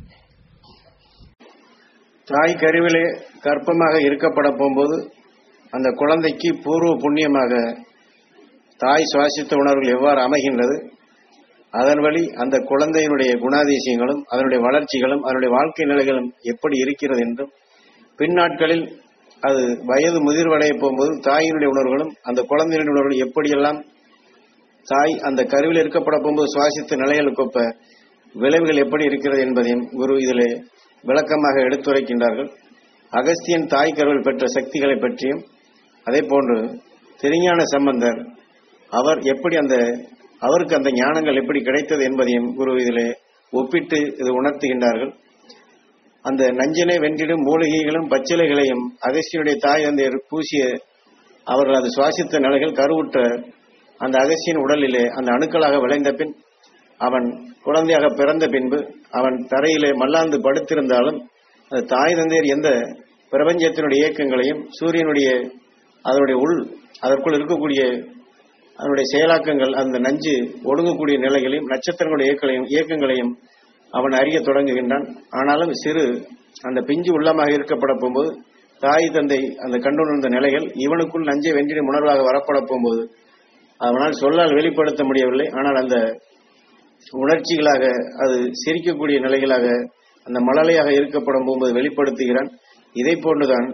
தாய் கருவிலே கர்ப்பமாக இருக்கப்பட போகும்போது அந்த குழந்தைக்கு பூர்வ புண்ணியமாக தாய் சுவாசித்த உணர்வுகள் எவ்வாறு அமைகின்றது அதன் வழி அந்த குழந்தையினுடைய குணாதிசயங்களும் அதனுடைய வளர்ச்சிகளும் அதனுடைய வாழ்க்கை நிலைகளும் எப்படி இருக்கிறது என்றும் பின்னாட்களில் அது வயது முதிர்வடைய போகும்போது தாயினுடைய உணர்வுகளும் அந்த குழந்தையினுடைய உணர்வுகளும் எப்படியெல்லாம் தாய் அந்த கருவில் இருக்கப்பட போகும்போது சுவாசித்த நிலைகளுக்கு ஒப்ப விளைவுகள் எப்படி இருக்கிறது என்பதையும் குரு இதிலே விளக்கமாக எடுத்துரைக்கின்றார்கள் அகஸ்தியன் தாய் கருவில் பெற்ற சக்திகளை பற்றியும் அதே போன்று திருஞான சம்பந்தர் அவர் எப்படி அந்த அவருக்கு அந்த ஞானங்கள் எப்படி கிடைத்தது என்பதையும் குரு இதிலே ஒப்பிட்டு இது உணர்த்துகின்றார்கள் அந்த நஞ்சினை வென்றிடும் மூலிகைகளும் பச்சிலைகளையும் அகஸ்தியனுடைய தாய் அந்த பூசிய அவர்கள் அது சுவாசித்த நிலைகள் கருவுற்ற அந்த அகஸ்தியன் உடலிலே அந்த அணுக்களாக விளைந்த பின் அவன் குழந்தையாக பிறந்த பின்பு அவன் தரையிலே மல்லாந்து படுத்திருந்தாலும் அந்த தாய் தந்தையர் எந்த பிரபஞ்சத்தினுடைய இயக்கங்களையும் சூரியனுடைய அதனுடைய உள் அதற்குள் இருக்கக்கூடிய அதனுடைய செயலாக்கங்கள் அந்த நஞ்சு ஒடுங்கக்கூடிய நிலைகளையும் நட்சத்திரங்களுடைய இயக்கங்களையும் இயக்கங்களையும் அவன் அறிய தொடங்குகின்றான் ஆனாலும் சிறு அந்த பிஞ்சு உள்ளமாக இருக்கப்பட போகும்போது தாய் தந்தை அந்த கண்டுணர்ந்த நிலைகள் இவனுக்குள் நஞ்சை வென்றிடும் உணர்வாக வரப்பட போகும்போது அவனால் சொல்லால் வெளிப்படுத்த முடியவில்லை ஆனால் அந்த உணர்ச்சிகளாக அது சிரிக்கக்கூடிய நிலைகளாக அந்த மழலையாக இருக்கப்படும் போகும்போது வெளிப்படுத்துகிறான் இதை போன்றுதான்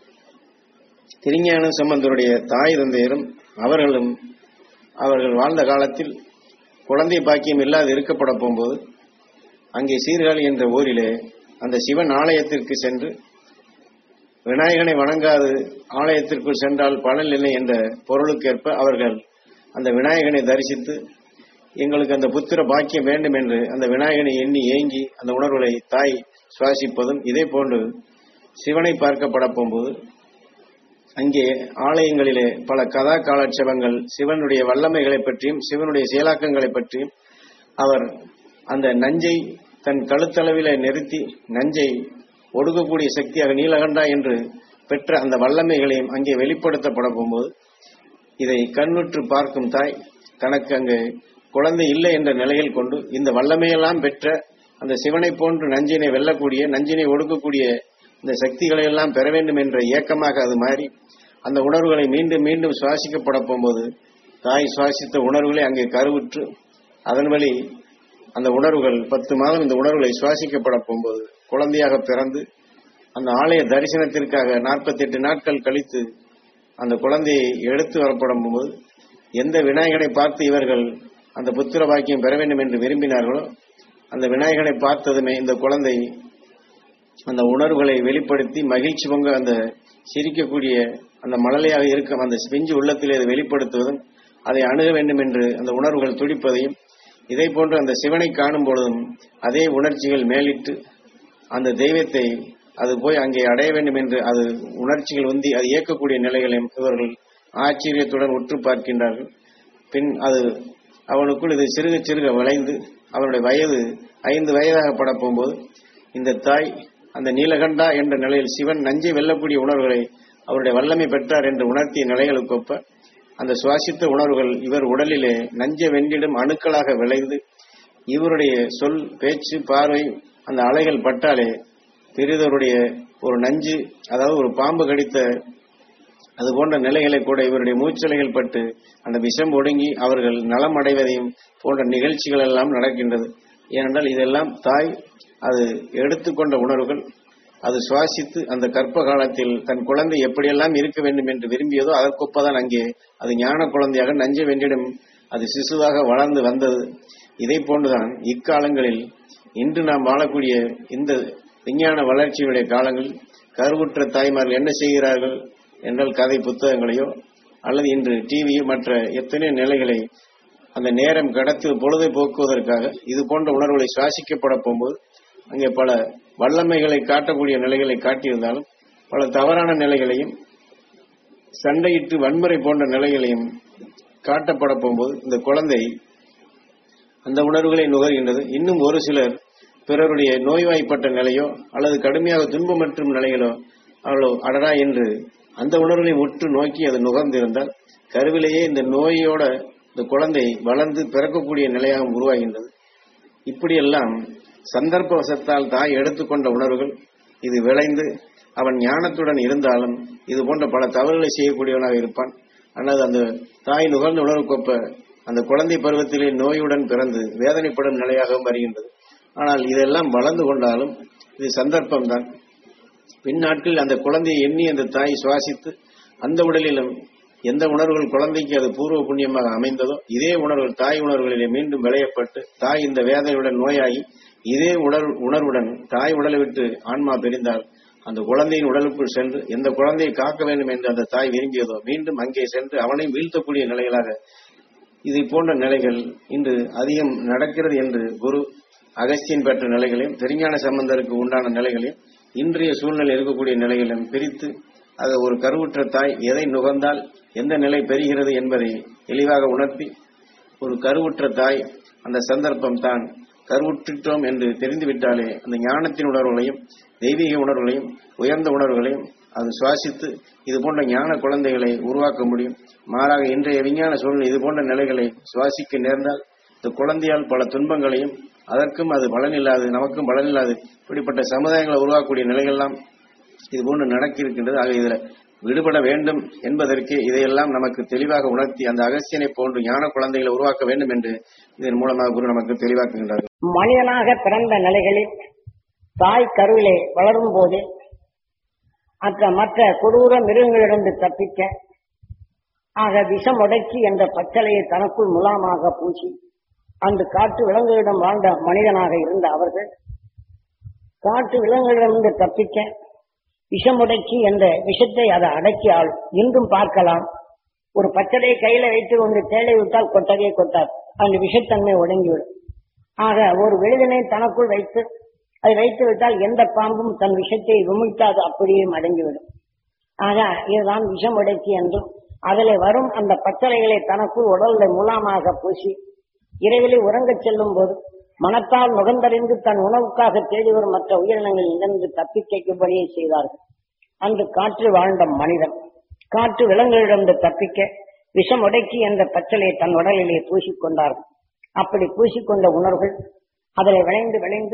திருஞான சம்பந்தருடைய தாய் தந்தையரும் அவர்களும் அவர்கள் வாழ்ந்த காலத்தில் குழந்தை பாக்கியம் இல்லாது இருக்கப்பட போகும்போது அங்கே சீர்காழி என்ற ஊரிலே அந்த சிவன் ஆலயத்திற்கு சென்று விநாயகனை வணங்காது ஆலயத்திற்குள் சென்றால் பலன் இல்லை என்ற பொருளுக்கேற்ப அவர்கள் அந்த விநாயகனை தரிசித்து எங்களுக்கு அந்த புத்திர பாக்கியம் வேண்டும் என்று அந்த விநாயகனை எண்ணி ஏங்கி அந்த உணர்வுகளை தாய் சுவாசிப்பதும் இதே போன்று சிவனை பார்க்கப்பட போகும்போது அங்கே ஆலயங்களிலே பல கதா காலட்சேபங்கள் சிவனுடைய வல்லமைகளை பற்றியும் சிவனுடைய செயலாக்கங்களை பற்றியும் அவர் அந்த நஞ்சை தன் கழுத்தளவிலே நிறுத்தி நஞ்சை ஒடுக்கக்கூடிய சக்தியாக நீலகண்டா என்று பெற்ற அந்த வல்லமைகளையும் அங்கே வெளிப்படுத்தப்பட போகும்போது இதை கண்ணுற்று பார்க்கும் தாய் தனக்கு அங்கு குழந்தை இல்லை என்ற நிலையில் கொண்டு இந்த வல்லமையெல்லாம் பெற்ற அந்த சிவனை போன்று நஞ்சினை வெல்லக்கூடிய நஞ்சினை ஒடுக்கக்கூடிய இந்த சக்திகளை எல்லாம் பெற வேண்டும் என்ற இயக்கமாக அது மாறி அந்த உணர்வுகளை மீண்டும் மீண்டும் சுவாசிக்கப்பட போகும்போது தாய் சுவாசித்த உணர்வுகளை அங்கே கருவுற்று அதன் வழி அந்த உணர்வுகள் பத்து மாதம் இந்த உணர்வுகளை சுவாசிக்கப்பட போகும்போது குழந்தையாக பிறந்து அந்த ஆலய தரிசனத்திற்காக நாற்பத்தி எட்டு நாட்கள் கழித்து அந்த குழந்தையை எடுத்து வரப்படும் போது எந்த விநாயகனை பார்த்து இவர்கள் அந்த புத்திர பாக்கியம் பெற வேண்டும் என்று விரும்பினார்களோ அந்த விநாயகனை பார்த்ததுமே இந்த குழந்தை அந்த உணர்வுகளை வெளிப்படுத்தி மகிழ்ச்சி பொங்க அந்த சிரிக்கக்கூடிய அந்த மழலையாக இருக்கும் அந்த பிஞ்சு உள்ளத்திலே அதை வெளிப்படுத்துவதும் அதை அணுக வேண்டும் என்று அந்த உணர்வுகள் துடிப்பதையும் இதை போன்று அந்த சிவனை காணும் பொழுதும் அதே உணர்ச்சிகள் மேலிட்டு அந்த தெய்வத்தை அது போய் அங்கே அடைய வேண்டும் என்று அது உணர்ச்சிகள் உந்தி அது இயக்கக்கூடிய நிலைகளையும் இவர்கள் ஆச்சரியத்துடன் உற்று பார்க்கின்றார்கள் பின் அது அவனுக்குள் இது சிறுக சிறுக விளைந்து அவனுடைய வயது ஐந்து வயதாக பட போகும்போது இந்த தாய் அந்த நீலகண்டா என்ற நிலையில் சிவன் நஞ்சை வெல்லக்கூடிய உணர்வுகளை அவருடைய வல்லமை பெற்றார் என்று உணர்த்திய நிலைகளுக்கு ஒப்ப அந்த சுவாசித்த உணர்வுகள் இவர் உடலிலே நஞ்சை வென்றிடும் அணுக்களாக விளைந்து இவருடைய சொல் பேச்சு பார்வை அந்த அலைகள் பட்டாலே பெரிதருடைய ஒரு நஞ்சு அதாவது ஒரு பாம்பு கடித்த அது போன்ற நிலைகளை கூட இவருடைய மூச்சலைகள் பட்டு அந்த விஷம் ஒடுங்கி அவர்கள் நலம் அடைவதையும் போன்ற நிகழ்ச்சிகள் எல்லாம் நடக்கின்றது ஏனென்றால் இதெல்லாம் தாய் அது எடுத்துக்கொண்ட உணர்வுகள் அது சுவாசித்து அந்த கற்ப காலத்தில் தன் குழந்தை எப்படியெல்லாம் இருக்க வேண்டும் என்று விரும்பியதோ அதற்கொப்பதான் அங்கே அது ஞான குழந்தையாக நஞ்சை வென்றிடும் அது சிசுவாக வளர்ந்து வந்தது இதை போன்றுதான் இக்காலங்களில் இன்று நாம் வாழக்கூடிய இந்த விஞ்ஞான வளர்ச்சியுடைய காலங்களில் கருவுற்ற தாய்மார்கள் என்ன செய்கிறார்கள் என்றால் கதை புத்தகங்களையோ அல்லது இன்று டிவியோ மற்ற எத்தனையோ நிலைகளை அந்த நேரம் கடத்து பொழுதை போக்குவதற்காக இது போன்ற உணர்வுகளை சுவாசிக்கப்பட போகும்போது அங்கே பல வல்லமைகளை காட்டக்கூடிய நிலைகளை காட்டியிருந்தாலும் பல தவறான நிலைகளையும் சண்டையிட்டு வன்முறை போன்ற நிலைகளையும் காட்டப்பட போகும்போது இந்த குழந்தை அந்த உணர்வுகளை நுகர்கின்றது இன்னும் ஒரு சிலர் பிறருடைய நோய்வாய்ப்பட்ட நிலையோ அல்லது கடுமையாக துன்பமற்றும் நிலைகளோ அவளோ அடடா என்று அந்த உணர்வுகளை உற்று நோக்கி அது நுகர்ந்திருந்தால் கருவிலேயே இந்த நோயோட இந்த குழந்தை வளர்ந்து பிறக்கக்கூடிய நிலையாக உருவாகின்றது இப்படியெல்லாம் சந்தர்ப்ப வசத்தால் தாய் எடுத்துக்கொண்ட உணர்வுகள் இது விளைந்து அவன் ஞானத்துடன் இருந்தாலும் இது போன்ற பல தவறுகளை செய்யக்கூடியவனாக இருப்பான் அல்லது அந்த தாய் நுகர்ந்த உணர்வுக்கொப்ப அந்த குழந்தை பருவத்திலே நோயுடன் பிறந்து வேதனைப்படும் நிலையாகவும் வருகின்றது ஆனால் இதெல்லாம் வளர்ந்து கொண்டாலும் இது சந்தர்ப்பம்தான் பின்னாட்களில் அந்த குழந்தையை எண்ணி அந்த தாய் சுவாசித்து அந்த உடலிலும் எந்த உணர்வுகள் குழந்தைக்கு அது பூர்வ புண்ணியமாக அமைந்ததோ இதே உணர்வுகள் தாய் உணர்வுகளிலே மீண்டும் விளையப்பட்டு தாய் இந்த வேதனையுடன் நோயாகி இதே உணர்வு உணர்வுடன் தாய் உடலை விட்டு ஆன்மா பிரிந்தால் அந்த குழந்தையின் உடலுக்குள் சென்று எந்த குழந்தையை காக்க வேண்டும் என்று அந்த தாய் விரும்பியதோ மீண்டும் அங்கே சென்று அவனை வீழ்த்தக்கூடிய நிலைகளாக இதை போன்ற நிலைகள் இன்று அதிகம் நடக்கிறது என்று குரு அகஸ்தியன் பெற்ற நிலைகளையும் திருஞான சம்பந்தருக்கு உண்டான நிலைகளையும் இன்றைய சூழ்நிலை இருக்கக்கூடிய நிலைகளையும் பிரித்து அது ஒரு கருவுற்ற தாய் எதை நுகர்ந்தால் எந்த நிலை பெறுகிறது என்பதை தெளிவாக உணர்த்தி ஒரு கருவுற்ற தாய் அந்த சந்தர்ப்பம் தான் கருவுற்றிட்டோம் என்று தெரிந்துவிட்டாலே அந்த ஞானத்தின் உணர்வுகளையும் தெய்வீக உணர்வுகளையும் உயர்ந்த உணர்வுகளையும் அது சுவாசித்து இது போன்ற ஞான குழந்தைகளை உருவாக்க முடியும் மாறாக இன்றைய விஞ்ஞான சூழ்நிலை இது போன்ற நிலைகளை சுவாசிக்க நேர்ந்தால் இந்த குழந்தையால் பல துன்பங்களையும் அதற்கும் அது பலனில்லாது நமக்கும் பலனில்லாது இப்படிப்பட்ட சமுதாயங்களை உருவாக்கக்கூடிய நிலைகள்லாம் இது போன்று நடக்கிருக்கின்றது ஆக இதுல விடுபட வேண்டும் என்பதற்கு இதையெல்லாம் நமக்கு தெளிவாக உணர்த்தி அந்த அகசியனை போன்று ஞான குழந்தைகளை உருவாக்க வேண்டும் என்று இதன் மூலமாக குரு நமக்கு தெளிவாக்குகின்றார் மனிதனாக பிறந்த நிலைகளில் தாய் கருவிலே வளரும் போது மற்ற மற்ற கொடூர மிருகங்களிலிருந்து தப்பிக்க ஆக விஷமுடைச்சி என்ற பச்சளையை தனக்குள் முலாமாக பூசி அந்த காட்டு விலங்குகளிடம் வாழ்ந்த மனிதனாக இருந்த அவர்கள் காட்டு விலங்குகளிடமிருந்து தப்பிக்க விஷமுடைச்சி என்ற விஷத்தை அதை அடக்கி ஆளும் இன்றும் பார்க்கலாம் ஒரு பச்சளையை கையில வைத்து கொண்டு தேலை விட்டால் கொட்டவே கொட்டாது அந்த விஷத்தன்மை ஒடுங்கிவிடும் ஆக ஒரு விழுதினை தனக்குள் வைத்து அதை வைத்து விட்டால் எந்த பாம்பும் தன் விஷத்தை விமுழ்த்தாது அப்படியே மடங்கிவிடும் ஆக இதுதான் விஷம் உடைச்சி என்றும் அதில் வரும் அந்த பச்சளைகளை தனக்குள் உடல்ல மூலமாக பூசி இரவிலே உறங்கச் செல்லும் போது மனத்தால் நுகர்ந்தறிந்து தன் உணவுக்காக தேடி வரும் மற்ற உயிரினங்களில் இருந்து தப்பிக்கைக்கும்படியே செய்தார்கள் அன்று காற்றில் வாழ்ந்த மனிதன் காற்று விலங்குகளிடந்து தப்பிக்க விஷம் உடைக்கி என்ற பச்சலையை தன் உடலிலே பூசிக்கொண்டார்கள் அப்படி பூசிக்கொண்ட உணர்வுகள் அதில் விளைந்து விளைந்து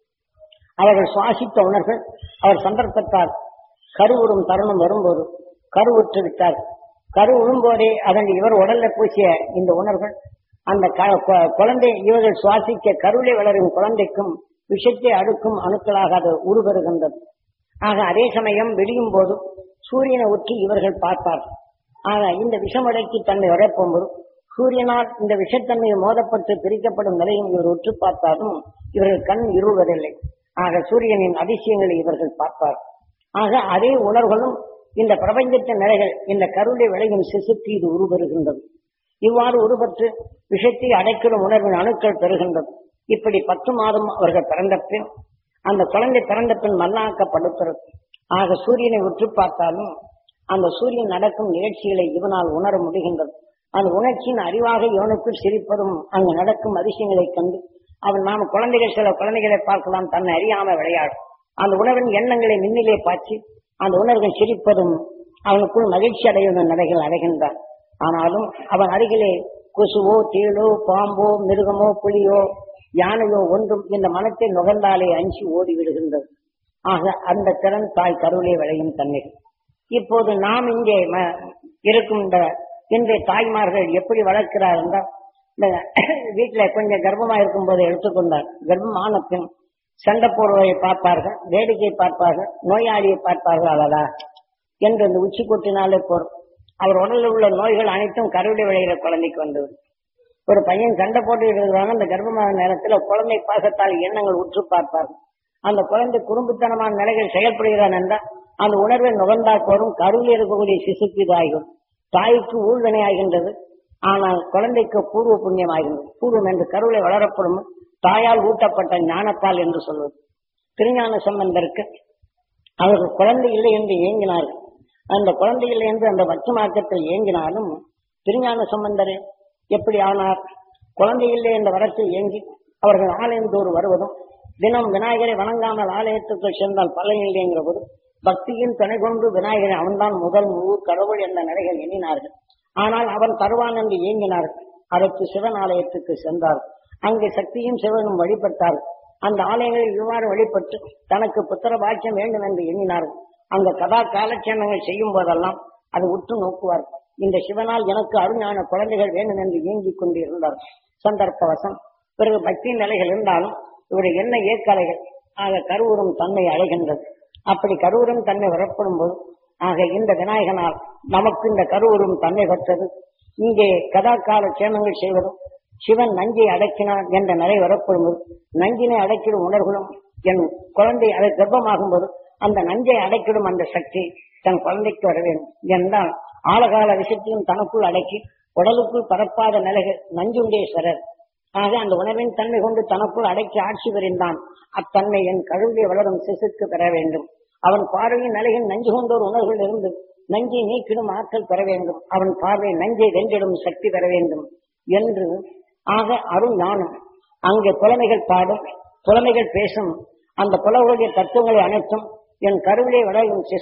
அவர்கள் சுவாசித்த உணர்கள் அவர் சந்தர்ப்பத்தால் கருவுறும் தருணம் வரும்போது கருவுற்று விட்டார் கரு போதே அதன் இவர் உடல்ல பூசிய இந்த உணர்வுகள் அந்த க- கு- குழந்தை இவர்கள் சுவாசிக்க கருவிலே வளரும் குழந்தைக்கும் விஷத்தை அடுக்கும் அணுக்களாக அது உருவருகின்றது ஆக அதே சமயம் விடியும் போது சூரியனை ஒற்றி இவர்கள் பார்ப்பார்கள் ஆக இந்த விஷமடைக்கு தன்னை உரைப்போம்போது சூரியனால் இந்த விஷத்தன்மையை மோதப்பட்டு பிரிக்கப்படும் நிலையும் இவர் உற்று பார்த்தாலும் இவர்கள் கண் இருவதில்லை ஆக சூரியனின் அதிசயங்களை இவர்கள் பார்ப்பார் ஆக அதே உணர்வுகளும் இந்த பிரபஞ்சத்தின் நிலைகள் இந்த கருளை விளையும் சிசுக்கு இது உருவருகின்றது இவ்வாறு உருவற்று விஷத்தை அடைக்கிடும் உணர்வின் அணுக்கள் பெறுகின்றது இப்படி பத்து மாதம் அவர்கள் பிறந்த பின் அந்த குழந்தை பிறந்த பின் மல்லாக்கப்படுத்துறது ஆக சூரியனை உற்று பார்த்தாலும் அந்த சூரியன் நடக்கும் நிகழ்ச்சிகளை இவனால் உணர முடிகின்றது அந்த உணர்ச்சியின் அறிவாக இவனுக்குள் சிரிப்பதும் அங்கு நடக்கும் அதிசயங்களைக் கண்டு அவன் நாம் குழந்தைகள் சில குழந்தைகளை பார்க்கலாம் தன்னை அறியாம விளையாடும் அந்த உணர்வின் எண்ணங்களை மின்னிலே பாய்ச்சி அந்த உணர்வுகள் சிரிப்பதும் அவனுக்குள் மகிழ்ச்சி அடையும் நிலைகள் அடைகின்றான் ஆனாலும் அவன் அருகிலே கொசுவோ தேளோ பாம்போ மிருகமோ புலியோ யானையோ ஒன்றும் இந்த மனத்தை நுகர்ந்தாலே அஞ்சி ஓடி விடுகின்றது ஆக அந்த திறன் தாய் கருவிலே விளையும் தண்ணீர் இப்போது நாம் இங்கே ம- இருக்கும் இந்த இன்றைய தாய்மார்கள் எப்படி வளர்க்கிறார் என்றால் இந்த வீட்டுல கொஞ்சம் கர்ப்பமா இருக்கும் போது எடுத்துக்கொண்டார் கர்ப்பமான பின் சண்டை போடுவதை பார்ப்பார்கள் வேடிக்கை பார்ப்பார்கள் நோயாளியை பார்ப்பார்கள் அவ்வளா என்று இந்த உச்சி கொட்டினாலே போறோம் அவர் உடலில் உள்ள நோய்கள் அனைத்தும் கருவிலை விளைகிற குழந்தைக்கு வந்தது ஒரு பையன் சண்டை போட்டு இருக்கிறாங்க அந்த கர்ப்பமான நேரத்துல குழந்தை பாசத்தால் எண்ணங்கள் உற்று பார்ப்பார்கள் அந்த குழந்தை குறும்புத்தனமான நிலைகள் செயல்படுகிறான் என்றால் அந்த உணர்வை நுகர்ந்தால் போதும் கருவில் இருக்கக்கூடிய சிசுக்கு இதாகும் தாய்க்கு ஊழ்வினை ஆகின்றது ஆனால் குழந்தைக்கு பூர்வ புண்ணியம் ஆகின்றது பூர்வம் என்று கருவிலை வளரப்படும் தாயால் ஊட்டப்பட்ட ஞானத்தால் என்று சொல்வது திருஞான சம்பந்தருக்கு அவர்கள் குழந்தை இல்லை என்று ஏங்கினார்கள் அந்த குழந்தை இல்லை என்று அந்த பட்ச மார்க்கத்தில் ஏங்கினாலும் திருஞான சம்பந்தர் எப்படி ஆனார் குழந்தை இல்லை என்ற வரத்தில் ஏங்கி அவர்கள் ஆலயந்தோறு வருவதும் தினம் விநாயகரை வணங்காமல் ஆலயத்துக்கு சென்றால் பலன் இல்லைங்கிற போது பக்தியின் துணை கொண்டு விநாயகரை அவன்தான் முதல் ஊர் கடவுள் என்ற நிலைகள் எண்ணினார்கள் ஆனால் அவன் தருவான் என்று ஏங்கினார்கள் அதற்கு சிவன் ஆலயத்துக்கு சென்றார்கள் அங்கே சக்தியும் சிவனும் வழிபட்டார்கள் அந்த ஆலயங்களில் இவ்வாறு வழிபட்டு தனக்கு புத்திர பாக்கியம் வேண்டும் என்று எண்ணினார்கள் அந்த கதா காலட்சேபங்கள் செய்யும் போதெல்லாம் அதை உற்று நோக்குவார் இந்த சிவனால் எனக்கு அருஞான குழந்தைகள் வேண்டும் என்று ஏங்கிக் கொண்டு இருந்தார் சந்தர்ப்பவசம் பிறகு பக்தி நிலைகள் இருந்தாலும் இவருடைய எண்ண ஏக்கலைகள் ஆக கருவுறும் தன்மை அடைகின்றது அப்படி கருவுறும் தன்மை வரப்படும் போது ஆக இந்த விநாயகனால் நமக்கு இந்த கருவுறும் தன்மை பெற்றது இங்கே கதா கால சேமங்கள் செய்வதும் சிவன் நஞ்சை அடக்கினான் என்ற நிலை வரப்படும் போது நஞ்சினை அடக்கிடும் உணர்வுகளும் என் குழந்தை அதை கர்ப்பமாகும் போது அந்த நஞ்சை அடைக்கிடும் அந்த சக்தி தன் குழந்தைக்கு வர வேண்டும் என்றால் ஆழகால விஷயத்தையும் தனக்குள் அடக்கி உடலுக்குள் பரப்பாத நிலைகள் நஞ்சுண்டேஸ்வரர் ஆக அந்த உணவின் தன்மை கொண்டு தனக்குள் அடக்கி ஆட்சி புரிந்தான் அத்தன்மை என் கழுவிலே வளரும் சிசுக்கு பெற வேண்டும் அவன் பார்வையின் நிலையில் நஞ்சு கொண்ட ஒரு உணர்வுகள் இருந்து நஞ்சை நீக்கிடும் ஆற்றல் பெற வேண்டும் அவன் பார்வை நஞ்சை வென்றிடும் சக்தி பெற வேண்டும் என்று ஆக அருள் ஞானம் அங்கே புலமைகள் பாடும் புலமைகள் பேசும் அந்த புலவர்களுடைய தத்துவங்களை அனைத்தும் என் கருவிலே வளரும் சிசு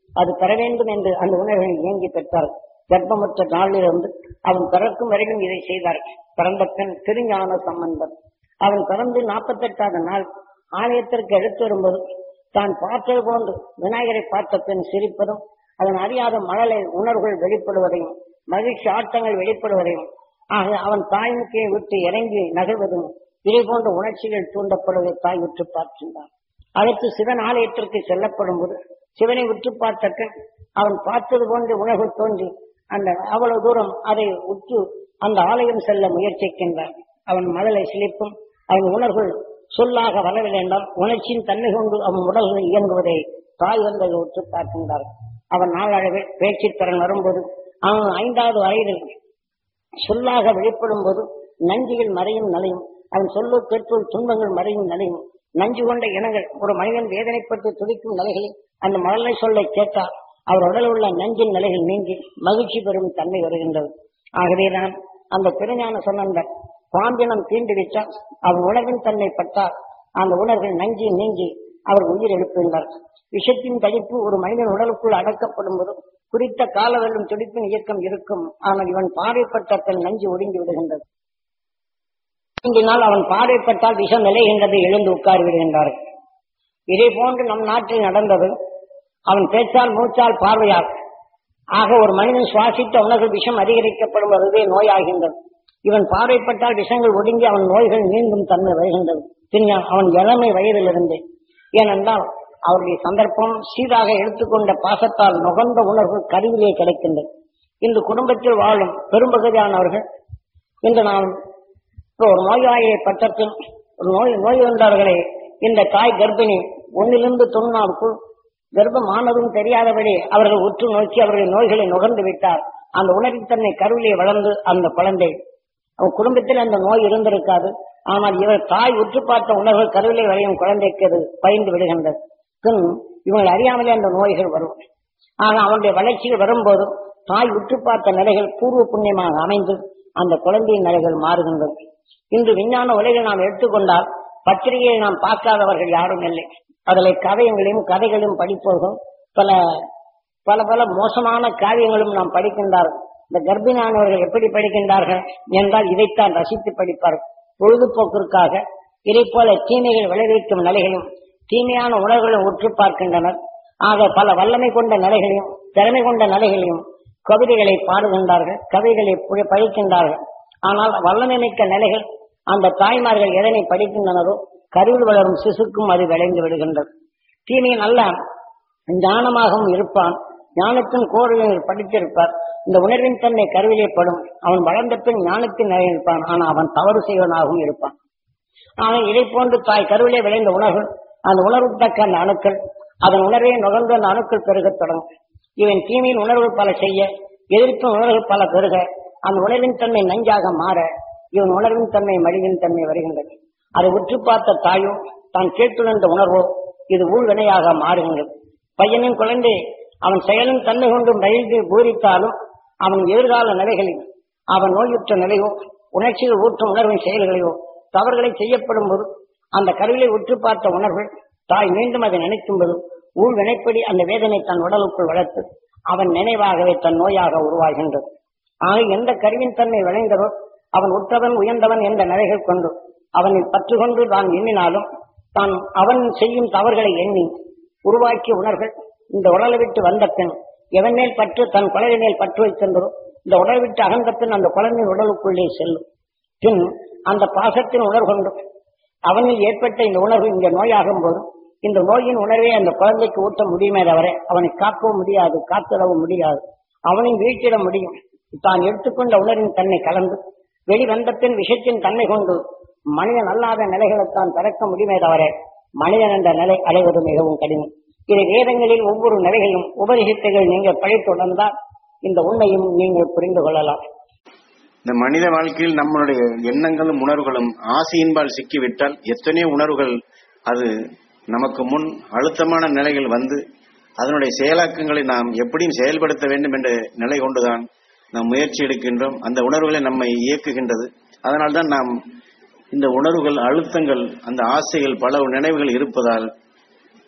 அது பெற வேண்டும் என்று அந்த உணர்வை இயங்கி பெற்றார் கர்ப்பமற்ற நாளிலிருந்து அவன் பிறக்கும் வரைக்கும் இதை செய்தார் பிறந்த பெண் திருஞான சம்பந்தம் அவன் பிறந்து நாற்பத்தெட்டாவது நாள் ஆலயத்திற்கு எடுத்து வரும்போது தான் பார்த்தது போன்று விநாயகரை பார்த்த பெண் சிரிப்பதும் அதன் அறியாத மழலை உணர்வுகள் வெளிப்படுவதையும் மகிழ்ச்சி ஆட்டங்கள் வெளிப்படுவதையும் ஆக அவன் தாய்முக்கையை விட்டு இறங்கி நகர்வதும் இதே போன்ற உணர்ச்சிகள் தூண்டப்படுவதை தாய் உற்று பார்க்கின்றான் அடுத்து சிவன் ஆலயத்திற்கு செல்லப்படும் போது சிவனை உற்று பார்த்த பெண் அவன் பார்த்தது போன்ற உணர்வு தோன்றி அந்த அவ்வளவு தூரம் அதை உற்று அந்த ஆலயம் செல்ல முயற்சிக்கின்றான் அவன் மழலை சிலிப்பும் அவன் உணர்வுகள் சொல்லாக வரவில்லை என்றால் உணர்ச்சியின் தன்மை கொண்டு அவன் உடல்கள் இயங்குவதை தாய் வந்ததை உற்று பார்க்கின்றார் அவன் நாளடைவில் பேச்சுத் திறன் வரும்போது அவன் ஐந்தாவது வயதில் சொல்லாக வெளிப்படும் போது நஞ்சுகள் மறையும் நிலையும் அவன் சொல்லு பெற்றோர் துன்பங்கள் மறையும் நிலையும் நஞ்சு கொண்ட இனங்கள் ஒரு மனிதன் வேதனைப்பட்டு துடிக்கும் நிலைகளில் அந்த மழலை சொல்லை கேட்டால் அவர் உடலில் உள்ள நஞ்சின் நிலைகள் நீங்கி மகிழ்ச்சி பெறும் தன்மை வருகின்றது ஆகவேதான் அந்த பெருஞான சொன்ன பாம்பினம் தீண்டுவிட்டால் அவன் உணர்வின் தன்மை பட்டால் அந்த உணர்வில் நஞ்சி நீங்கி அவர் உயிர் எழுப்புகின்றார் விஷத்தின் தடிப்பு ஒரு மனிதன் உடலுக்குள் அடக்கப்படும் போது குறித்த கால வெல்லும் துடிப்பின் இயக்கம் இருக்கும் ஆனால் இவன் பாறைப்பட்டத்தில் நஞ்சு ஒடுங்கி விடுகின்றது மூன்று நாள் அவன் பாறைப்பட்டால் விஷம் நிலைகின்றது எழுந்து உட்கார் விடுகின்றார்கள் இதே போன்று நம் நாட்டில் நடந்தது அவன் பேச்சால் மூச்சால் பார்வையால் ஆக ஒரு மனிதன் சுவாசித்த உணர்வு விஷம் அதிகரிக்கப்படும் அதுவே நோயாகின்றது இவன் பார்வைப்பட்டால் விஷங்கள் ஒடுங்கி அவன் நோய்கள் மீண்டும் தன்மை வருகின்றது பின்னர் அவன் இளமை வயதிலிருந்து ஏனென்றால் அவருடைய சந்தர்ப்பம் சீராக எடுத்துக்கொண்ட பாசத்தால் நுகர்ந்த உணர்வு கருவிலே கிடைக்கின்றது இன்று குடும்பத்தில் வாழும் பெரும்பகுதியானவர்கள் இன்று நாம் இப்போ ஒரு நோயாளியை பட்டத்தில் ஒரு நோய் நோய் வந்தவர்களை இந்த தாய் கர்ப்பிணி ஒன்னிலிருந்து தொண்ணூறுக்குள் கர்ப்பமானதும் தெரியாதபடி அவர்கள் உற்று நோக்கி அவர்கள் நோய்களை நுகர்ந்து விட்டார் அந்த உணர்வுத்தன்மை கருவிலே வளர்ந்து அந்த குழந்தை அவன் குடும்பத்தில் அந்த நோய் இருந்திருக்காது ஆனால் இவர் தாய் உற்று பார்த்த உணர்வு கருவிலே வரையும் குழந்தைக்கு அது பயந்து விடுகின்றது பின் இவங்கள் அறியாமலே அந்த நோய்கள் வரும் ஆக அவனுடைய வளர்ச்சிகள் வரும்போது தாய் உற்று பார்த்த நிலைகள் பூர்வ புண்ணியமாக அமைந்து அந்த குழந்தையின் நிலைகள் மாறுகின்றது இன்று விஞ்ஞான உலகில் நாம் எடுத்துக்கொண்டால் பத்திரிகையை நாம் பார்க்காதவர்கள் யாரும் இல்லை அதில் கதையங்களையும் கதைகளையும் படிப்பவர்கள் பல பல பல மோசமான காவியங்களும் நாம் படிக்கின்றார்கள் இந்த கர்ப்பிணியானவர்கள் எப்படி படிக்கின்றார்கள் என்றால் இதைத்தான் ரசித்து படிப்பார்கள் பொழுதுபோக்கிற்காக இதை போல தீமைகள் விளைவிக்கும் நிலைகளையும் தீமையான உணர்வுகளை உற்று பார்க்கின்றனர் ஆக பல வல்லமை கொண்ட நிலைகளையும் திறமை கொண்ட நிலைகளையும் கவிதைகளை பாடுகின்றார்கள் கவிதைகளை பு- படிக்கின்றார்கள் ஆனால் வல்லமை மிக்க நிலைகள் அந்த தாய்மார்கள் எதனை படிக்கின்றனரோ கருவில் வளரும் சிசுக்கும் அது விளைந்து விடுகின்றது தீமை நல்ல ஞானமாகவும் இருப்பான் ஞானத்தின் கோரில் படித்திருப்பார் இந்த உணர்வின் தன்மை கருவிலே படும் அவன் வளர்ந்த பின் ஞானத்தின் நிலையில் இருப்பான் ஆனால் அவன் தவறு செய்வனாகவும் இருப்பான் ஆனால் இதை போன்று தாய் கருவிலே விளைந்த உணர்வு அந்த உணர்வு தக்க அந்த அணுக்கள் அதன் உணர்வை நுகர்ந்து அந்த அணுக்கள் பெருகத் தொடங்கும் இவன் தீமையின் உணர்வு பல செய்ய எதிர்ப்பு உணர்வு பல பெருக அந்த உணர்வின் தன்மை நஞ்சாக மாற இவன் உணர்வின் தன்மை மடிவின் தன்மை வருகின்றது அதை உற்று பார்த்த தாயோ தான் கேட்டுணர்ந்த உணர்வோ இது ஊழ்வினையாக மாறுகின்றது பையனின் குழந்தை அவன் செயலின் தன்மை கொண்டு மகிழ்ந்து பூரித்தாலும் அவன் எதிர்கால நிலைகளில் அவன் நோயுற்ற நிலையோ உணர்ச்சிகள் ஊற்றும் உணர்வின் செயல்களையோ தவறுகளை செய்யப்படும் போது அந்த கருவிலை உற்று பார்த்த உணர்வு தாய் மீண்டும் அதை நினைக்கும் போது ஊழ் வினைப்படி அந்த வேதனை தன் உடலுக்குள் வளர்த்து அவன் நினைவாகவே தன் நோயாக உருவாகின்றது ஆக எந்த கருவின் தன்மை விளைந்ததோ அவன் உற்றவன் உயர்ந்தவன் என்ற நிலைகள் கொண்டு அவனை பற்று கொண்டு தான் எண்ணினாலும் தான் அவன் செய்யும் தவறுகளை எண்ணி உருவாக்கிய உணர்வுகள் இந்த உடலை விட்டு வந்த பின் எவன் மேல் பற்று தன் குழந்தை மேல் பற்று வைத்திருந்ததோ இந்த உடலை விட்டு அகன்ற பின் அந்த குழந்தையின் உடலுக்குள்ளே செல்லும் பின் அந்த பாசத்தின் உணர்வு கொண்டு அவனில் ஏற்பட்ட இந்த உணர்வு இங்க நோயாகும் போது இந்த நோயின் உணர்வை அந்த குழந்தைக்கு ஊட்ட முடியுமே தவிர அவனை காக்கவும் முடியாது காத்திடவும் முடியாது அவனையும் வீழ்த்திட முடியும் தான் எடுத்துக்கொண்ட உணர்வின் தன்னை கலந்து வெளிவந்த பின் விஷத்தின் தன்மை கொண்டு மனிதன் அல்லாத நிலைகளைத்தான் திறக்க முடியுமே தவிர மனிதன் என்ற நிலை அடைவது மிகவும் கடினம் இது வேதங்களில் ஒவ்வொரு நிலைகளிலும் உபரிசித்துகள் நீங்கள் படித்து உணர்ந்தால் இந்த உண்மையும் நீங்கள் புரிந்து கொள்ளலாம் இந்த மனித வாழ்க்கையில் நம்மளுடைய எண்ணங்களும் உணர்வுகளும் ஆசையின்பால் சிக்கிவிட்டால் எத்தனையோ உணர்வுகள் அது நமக்கு முன் அழுத்தமான நிலைகள் வந்து அதனுடைய செயலாக்கங்களை நாம் எப்படியும் செயல்படுத்த வேண்டும் என்ற நிலை கொண்டுதான் நாம் முயற்சி எடுக்கின்றோம் அந்த உணர்வுகளை நம்மை இயக்குகின்றது அதனால்தான் நாம் இந்த உணர்வுகள் அழுத்தங்கள் அந்த ஆசைகள் பல நினைவுகள் இருப்பதால்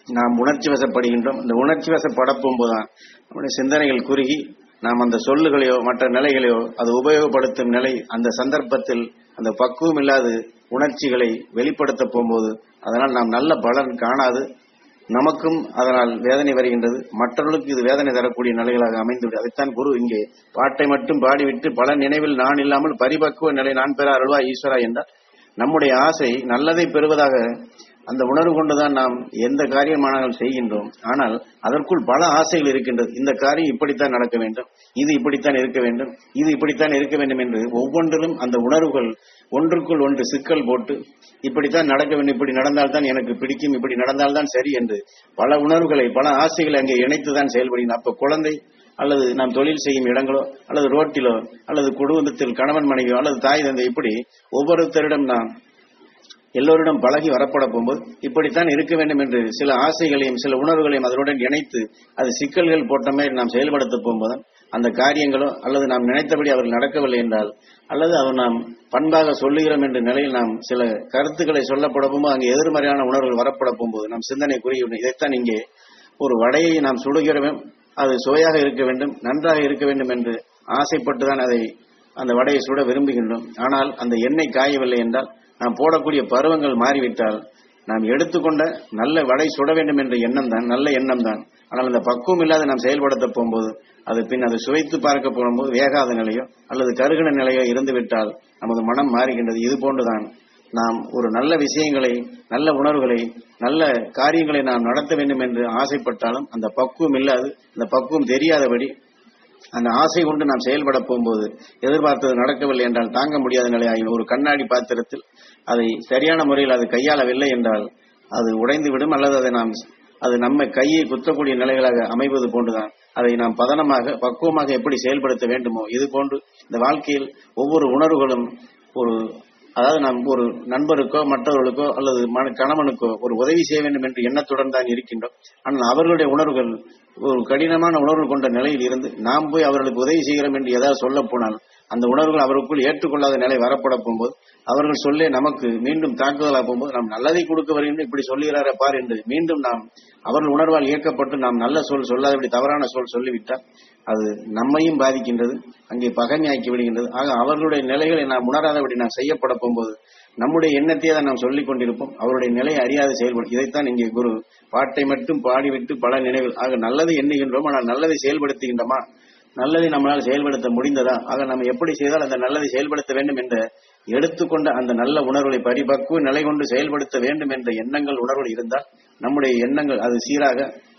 நாம் உணர்ச்சி வசப்படுகின்றோம் இந்த உணர்ச்சி வசப்படப்பும் போதுதான் நம்முடைய சிந்தனைகள் குறுகி நாம் அந்த சொல்லுகளையோ மற்ற நிலைகளையோ அது உபயோகப்படுத்தும் நிலை அந்த சந்தர்ப்பத்தில் அந்த பக்குவம் இல்லாது உணர்ச்சிகளை வெளிப்படுத்த போகும்போது அதனால் நாம் நல்ல பலன் காணாது நமக்கும் அதனால் வேதனை வருகின்றது மற்றவர்களுக்கு இது வேதனை தரக்கூடிய நிலைகளாக அமைந்துவிடும் அதைத்தான் குரு இங்கே பாட்டை மட்டும் பாடிவிட்டு பல நினைவில் நான் இல்லாமல் பரிபக்குவ நிலை நான் பெற அருள்வா ஈஸ்வரா என்றால் நம்முடைய ஆசை நல்லதை பெறுவதாக அந்த உணர்வு கொண்டுதான் நாம் எந்த காரியமானாலும் செய்கின்றோம் ஆனால் அதற்குள் பல ஆசைகள் இருக்கின்றது இந்த காரியம் இப்படித்தான் நடக்க வேண்டும் இது இப்படித்தான் இருக்க வேண்டும் இது இப்படித்தான் இருக்க வேண்டும் என்று ஒவ்வொன்றிலும் அந்த உணர்வுகள் ஒன்றுக்குள் ஒன்று சிக்கல் போட்டு இப்படித்தான் நடக்க வேண்டும் இப்படி நடந்தால்தான் எனக்கு பிடிக்கும் இப்படி நடந்தால்தான் சரி என்று பல உணர்வுகளை பல ஆசைகளை அங்கே இணைத்துதான் செயல்படுகின்றன அப்ப குழந்தை அல்லது நாம் தொழில் செய்யும் இடங்களோ அல்லது ரோட்டிலோ அல்லது குடும்பத்தில் கணவன் மனைவியோ அல்லது தாய் தந்தை இப்படி ஒவ்வொருத்தரிடம் நாம் எல்லோரிடம் பழகி வரப்பட போகும்போது இப்படித்தான் இருக்க வேண்டும் என்று சில ஆசைகளையும் சில உணர்வுகளையும் அதனுடன் இணைத்து அது சிக்கல்கள் போட்ட மாதிரி நாம் செயல்படுத்த போகும்போது அந்த காரியங்களோ அல்லது நாம் நினைத்தபடி அவர்கள் நடக்கவில்லை என்றால் அல்லது அவர் நாம் பண்பாக சொல்லுகிறோம் என்ற நிலையில் நாம் சில கருத்துக்களை சொல்லப்பட போகும்போது அங்கே எதிர்மறையான உணர்வுகள் வரப்பட போகும்போது நம் சிந்தனை குறியும் இதைத்தான் இங்கே ஒரு வடையை நாம் சுடுகிறோம் அது சுவையாக இருக்க வேண்டும் நன்றாக இருக்க வேண்டும் என்று ஆசைப்பட்டுதான் அதை அந்த வடையை சுட விரும்புகின்றோம் ஆனால் அந்த எண்ணெய் காயவில்லை என்றால் நாம் போடக்கூடிய பருவங்கள் மாறிவிட்டால் நாம் எடுத்துக்கொண்ட நல்ல வடை சுட வேண்டும் என்ற எண்ணம் தான் நல்ல எண்ணம் தான் ஆனால் அந்த பக்குவம் இல்லாத நாம் செயல்படுத்த போகும்போது அது பின் அதை சுவைத்து பார்க்க போகும்போது வேகாத நிலையோ அல்லது கருகின நிலையோ இருந்துவிட்டால் நமது மனம் மாறுகின்றது இது போன்றுதான் நாம் ஒரு நல்ல விஷயங்களை நல்ல உணர்வுகளை நல்ல காரியங்களை நாம் நடத்த வேண்டும் என்று ஆசைப்பட்டாலும் அந்த பக்குவம் இல்லாது அந்த பக்குவம் தெரியாதபடி அந்த ஆசை கொண்டு நாம் செயல்பட போகும்போது எதிர்பார்த்தது நடக்கவில்லை என்றால் தாங்க முடியாத நிலையாகும் ஒரு கண்ணாடி பாத்திரத்தில் அதை சரியான முறையில் அது கையாளவில்லை என்றால் அது உடைந்து விடும் அல்லது அதை நாம் அது நம்ம கையை குத்தக்கூடிய நிலைகளாக அமைவது போன்றுதான் அதை நாம் பதனமாக பக்குவமாக எப்படி செயல்படுத்த வேண்டுமோ இது போன்று இந்த வாழ்க்கையில் ஒவ்வொரு உணர்வுகளும் ஒரு அதாவது நாம் ஒரு நண்பருக்கோ மற்றவர்களுக்கோ அல்லது மன- கணவனுக்கோ ஒரு உதவி செய்ய வேண்டும் என்ற எண்ணத்துடன் தான் இருக்கின்றோம் ஆனால் அவர்களுடைய உணர்வுகள் ஒரு கடினமான உணர்வு கொண்ட நிலையில் இருந்து நாம் போய் அவர்களுக்கு உதவி செய்கிறோம் என்று ஏதாவது சொல்ல போனால் அந்த உணர்வுகள் அவருக்குள் ஏற்றுக்கொள்ளாத நிலை வரப்பட போகும்போது அவர்கள் சொல்லே நமக்கு மீண்டும் தாக்குதலாக போகும்போது நாம் நல்லதை கொடுக்க வருகின்ற இப்படி சொல்லுகிறாரே பார் என்று மீண்டும் நாம் அவர்கள் உணர்வால் இயக்கப்பட்டு நாம் நல்ல சொல் சொல்லாதபடி தவறான சொல் சொல்லிவிட்டால் அது நம்மையும் பாதிக்கின்றது அங்கே பகமையாக்கி விடுகின்றது ஆக அவர்களுடைய நிலைகளை நாம் உணராதபடி நாம் செய்யப்பட போகும்போது நம்முடைய எண்ணத்தையே தான் நாம் சொல்லிக் கொண்டிருப்போம் அவருடைய நிலையை அறியாது செயல்படும் இதைத்தான் இங்கே குரு பாட்டை மட்டும் பாடிவிட்டு பல நினைவில் ஆக நல்லதை எண்ணுகின்றோம் ஆனால் நல்லதை செயல்படுத்துகின்றோமா நல்லதை நம்மளால் செயல்படுத்த முடிந்ததா ஆக நம்ம எப்படி செய்தால் அந்த நல்லதை செயல்படுத்த வேண்டும் என்ற எடுத்துக்கொண்ட அந்த நல்ல உணர்வுகளை பரிபக்குவ நிலை கொண்டு செயல்படுத்த வேண்டும் என்ற எண்ணங்கள் உணர்வுகள் இருந்தால் நம்முடைய எண்ணங்கள் அது சீராக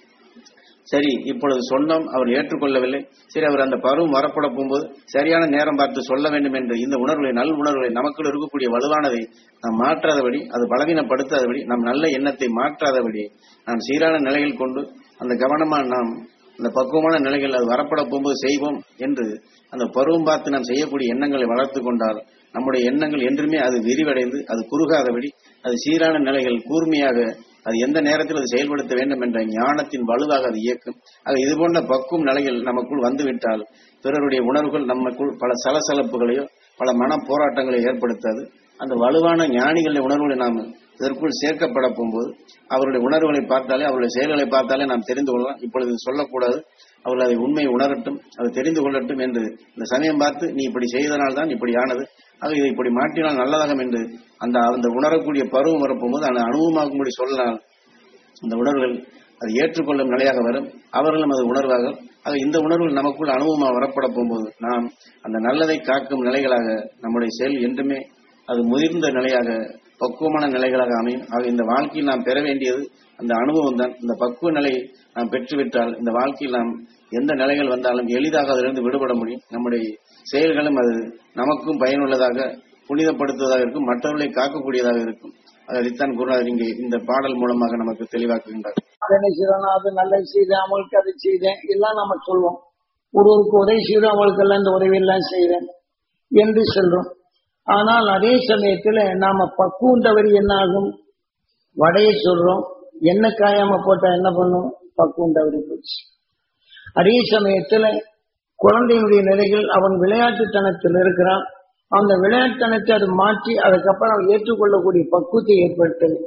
சரி இப்பொழுது சொன்னோம் அவர் ஏற்றுக்கொள்ளவில்லை சரி அவர் அந்த பருவம் வரப்பட போகும்போது சரியான நேரம் பார்த்து சொல்ல வேண்டும் என்று இந்த உணர்வுகளை நல் உணர்வுகளை நமக்குள் இருக்கக்கூடிய வலுவானதை நாம் மாற்றாதபடி அது பலவீனப்படுத்தாதபடி நம் நல்ல எண்ணத்தை மாற்றாதபடி நாம் சீரான நிலையில் கொண்டு அந்த கவனமாக நாம் அந்த பக்குவமான நிலைகள் அது வரப்பட போகும்போது செய்வோம் என்று அந்த பருவம் பார்த்து நாம் செய்யக்கூடிய எண்ணங்களை வளர்த்து கொண்டால் நம்முடைய எண்ணங்கள் என்றுமே அது விரிவடைந்து அது குறுகாதபடி அது சீரான நிலைகள் கூர்மையாக அது எந்த நேரத்தில் அது செயல்படுத்த வேண்டும் என்ற ஞானத்தின் வலுவாக அது இயக்கும் ஆக இது போன்ற பக்குவம் நிலைகள் நமக்குள் வந்துவிட்டால் பிறருடைய உணர்வுகள் நமக்குள் பல சலசலப்புகளையோ பல மன போராட்டங்களை ஏற்படுத்தாது அந்த வலுவான ஞானிகளுடைய உணர்வுகளை நாம் இதற்குள் சேர்க்கப்பட போகும்போது அவருடைய உணர்வுகளை பார்த்தாலே அவருடைய செயல்களை பார்த்தாலே நாம் தெரிந்து கொள்ளலாம் இப்பொழுது சொல்லக்கூடாது அவர்கள் அதை உண்மையை உணரட்டும் அதை தெரிந்து கொள்ளட்டும் என்று இந்த சமயம் பார்த்து நீ இப்படி செய்தனால் தான் இப்படி ஆனது ஆக இதை இப்படி மாற்றினால் நல்லதாகும் என்று அந்த அந்த உணரக்கூடிய பருவம் வரப்போகும்போது அந்த அனுபவமாகும்படி சொல்லலாம் அந்த உணர்வுகள் அது ஏற்றுக்கொள்ளும் நிலையாக வரும் அவர்களும் அது உணர்வாக ஆக இந்த உணர்வுகள் நமக்குள் அனுபவமாக வரப்பட போகும்போது நாம் அந்த நல்லதை காக்கும் நிலைகளாக நம்முடைய செயல் என்றுமே அது முதிர்ந்த நிலையாக பக்குவமான நிலைகளாக அமையும் ஆக இந்த வாழ்க்கையில் நாம் பெற வேண்டியது அந்த அனுபவம் தான் இந்த பக்குவ நிலையை நாம் பெற்றுவிட்டால் இந்த வாழ்க்கையில் நாம் எந்த நிலைகள் வந்தாலும் எளிதாக அதிலிருந்து விடுபட முடியும் நம்முடைய செயல்களும் அது நமக்கும் பயனுள்ளதாக புனிதப்படுத்துவதாக இருக்கும் மற்றவர்களை காக்கக்கூடியதாக இருக்கும் அதைத்தான் குருநாதர் இங்கே இந்த பாடல் மூலமாக நமக்கு தெளிவாக்குகின்றார் அதனை செய்தேன் அது நல்லது செய்தேன் அவங்களுக்கு அதை செய்தேன் எல்லாம் நம்ம சொல்லுவோம் ஒருவருக்கு உதவி செய்தோம் அவங்களுக்கு எல்லாம் இந்த உதவி எல்லாம் செய்தேன் என்று சொல்றோம் ஆனால் அதே சமயத்துல நாம பக்குவம் தவறி என்ன ஆகும் வடையை சொல்றோம் எண்ணெய் காயாம போட்டா என்ன பண்ணும் பக்குவம் தவறி போச்சு அதே சமயத்துல குழந்தையினுடைய நிலைகள் அவன் விளையாட்டுத்தனத்தில் இருக்கிறான் அந்த விளையாட்டுத்தனத்தை அது மாற்றி அதுக்கப்புறம் அவன் ஏற்றுக்கொள்ளக்கூடிய பக்குவத்தை ஏற்படுத்தல்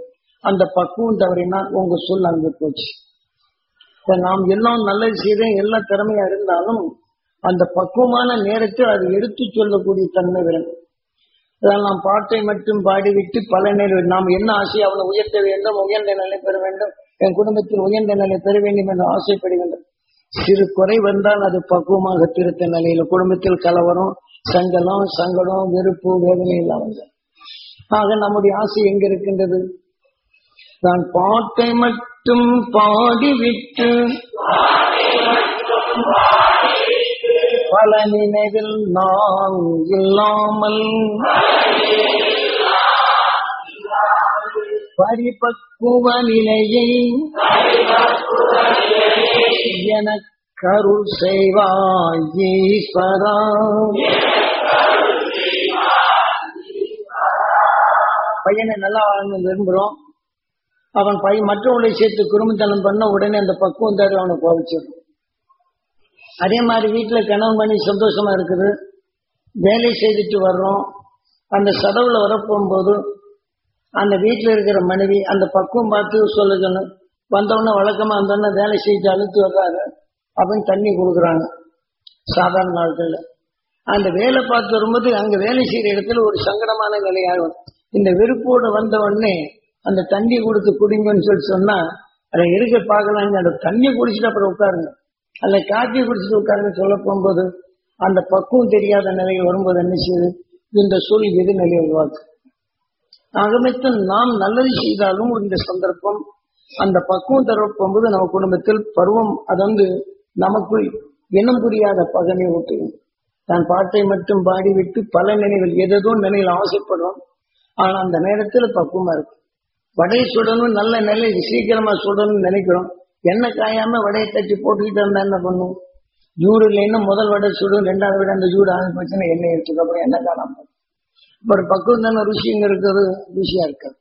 அந்த பக்குவம் தவறினால் உங்க சொல் அங்கே போச்சு இப்ப நாம் எல்லாம் நல்லது செய்தேன் எல்லாம் திறமையா இருந்தாலும் அந்த பக்குவமான நேரத்தில் அது எடுத்து சொல்லக்கூடிய தன்மை வேண்டும் அதான் நாம் பாட்டை மட்டும் பாடிவிட்டு பல நேரம் நாம் என்ன ஆசை அவனை உயர்த்த வேண்டும் உயர்ந்த நிலை பெற வேண்டும் என் குடும்பத்தில் உயர்ந்த நிலை பெற வேண்டும் என்று ஆசைப்படுகின்றோம் சிறு குறை வந்தால் அது பக்குவமாக திருத்த நிலையில குடும்பத்தில் கலவரம் சங்கலம் சங்கடம் வெறுப்பு வேதனை எல்லாம் வந்தது ஆக நம்முடைய ஆசை எங்க இருக்கின்றது நான் பாட்டை மட்டும் பாடிவிட்டு பல நினைவில் நான் இல்லாமல் பரிபக்குவ நிலையை எனக்கு கருள் செய்வாய் ஈஸ்வரா பையனை நல்லா வாழணும் விரும்புறோம் அவன் பையன் மற்றவங்களை சேர்த்து குடும்பத்தனம் பண்ண உடனே அந்த பக்குவம் தரு அவனை கோபிச்சிடும் அதே மாதிரி வீட்டுல கணவன் பண்ணி சந்தோஷமா இருக்குது வேலை செய்துட்டு வர்றோம் அந்த சடவுல வரப்போகும்போது அந்த வீட்டுல இருக்கிற மனைவி அந்த பக்குவம் பார்த்து சொல்லணும் வந்தவொடனே வழக்கமா வந்தோடனே வேலை செய்து அழுத்து வர்றாரு அப்படின்னு தண்ணி கொடுக்குறாங்க சாதாரண நாட்கள்ல அந்த வேலை பார்த்து வரும்போது அங்க வேலை செய்யற இடத்துல ஒரு சங்கடமான நிலையாகும் இந்த வெறுப்போட வந்த உடனே அந்த தண்ணி கொடுத்து குடிங்கன்னு சொல்லி சொன்னா அதை இருக்க பார்க்கலாங்க அந்த தண்ணி குடிச்சிட்டு அப்புறம் உட்காருங்க அல்ல காஃபி குடிச்சிட்டு உட்காருங்க சொல்ல போகும்போது அந்த பக்குவம் தெரியாத நிலையில் வரும்போது என்ன செய்யுது இந்த சொல் எது நிலையை உருவாக்கு ஆகமத்தில் நாம் நல்லது செய்தாலும் இந்த சந்தர்ப்பம் அந்த பக்குவம் தர போகும்போது நம்ம குடும்பத்தில் பருவம் அது வந்து நமக்குள் இனம் புரியாத பகனை ஊட்டுகும் தான் பாட்டை மட்டும் பாடிவிட்டு பல நினைவில் எதோ நிலையில் ஆசைப்படுறோம் ஆனா அந்த நேரத்தில் பக்குவமா இருக்கு வடையை சுடணும் நல்ல நிலை சீக்கிரமா சுடணும்னு நினைக்கிறோம் எண்ணெய் காயாம வடையை தட்டி போட்டுக்கிட்டு இருந்தா என்ன பண்ணும் ஜூடு இல்லைன்னா முதல் வடை சுடும் ரெண்டாவது விட அந்த ஜூடு ஆகி போச்சுன்னா எண்ணெய் எடுத்துக்க அப்புறம் எண்ணெய் காணாம போகும். இப்ப ஒரு பக்குவம் தானே ருசிங்க இருக்கிறது ருசியா இருக்காது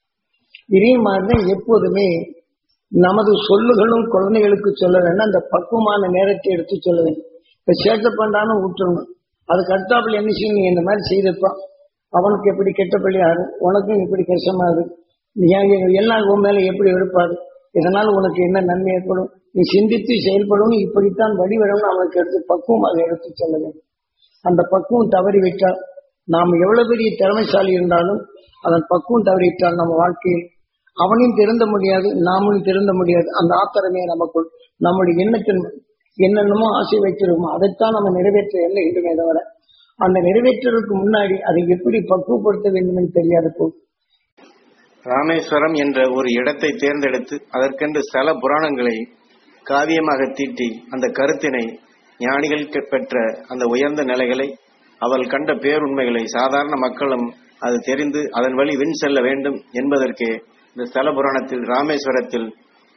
இதே மாதிரிதான் எப்போதுமே நமது சொல்லுகளும் குழந்தைகளுக்கு சொல்ல வேண்டும் அந்த பக்குவமான நேரத்தை எடுத்து சொல்ல வேண்டும் இப்ப சேட்டை பண்ணாலும் விட்டுறணும் அதுக்கு அடுத்தாப்புல என்ன செய்யணும் நீ இந்த மாதிரி செய்திருப்பான் அவனுக்கு எப்படி கெட்ட பள்ளியாரு உனக்கும் இப்படி கஷ்டமாகுது நீ ஏன் எல்லாம் உன் மேல எப்படி எடுப்பாரு இதனால் உனக்கு என்ன நன்மை ஏற்படும் நீ சிந்தித்து செயல்படணும் இப்படித்தான் வழிவரணும் அவனுக்கு எடுத்து பக்குவமாக எடுத்து சொல்ல வேண்டும் அந்த பக்குவம் தவறிவிட்டால் நாம் எவ்வளவு பெரிய திறமைசாலி இருந்தாலும் அதன் பக்குவம் தவறிவிட்டால் நம்ம வாழ்க்கையில் அவனையும் திருந்த முடியாது நாமளும் திருந்த முடியாது அந்த ஆத்திரமே நமக்குள் நம்முடைய எண்ணத்தின் என்னென்னமோ ஆசை வைத்திருக்கோமோ அதைத்தான் நம்ம நிறைவேற்ற எண்ணுகின்றமே தவிர அந்த நிறைவேற்றுவதற்கு முன்னாடி அதை எப்படி பக்குவப்படுத்த வேண்டும் என்று தெரியாது போகும் ராமேஸ்வரம் என்ற ஒரு இடத்தை தேர்ந்தெடுத்து அதற்கென்று ஸ்தல புராணங்களை காவியமாக தீட்டி அந்த கருத்தினை ஞானிகள் பெ- பெற்ற அந்த உயர்ந்த நிலைகளை அவள் கண்ட பேருண்மைகளை சாதாரண மக்களும் அது தெரிந்து அதன் வழி விண் செல்ல வேண்டும் என்பதற்கே இந்த ஸ்தல புராணத்தில் ராமேஸ்வரத்தில்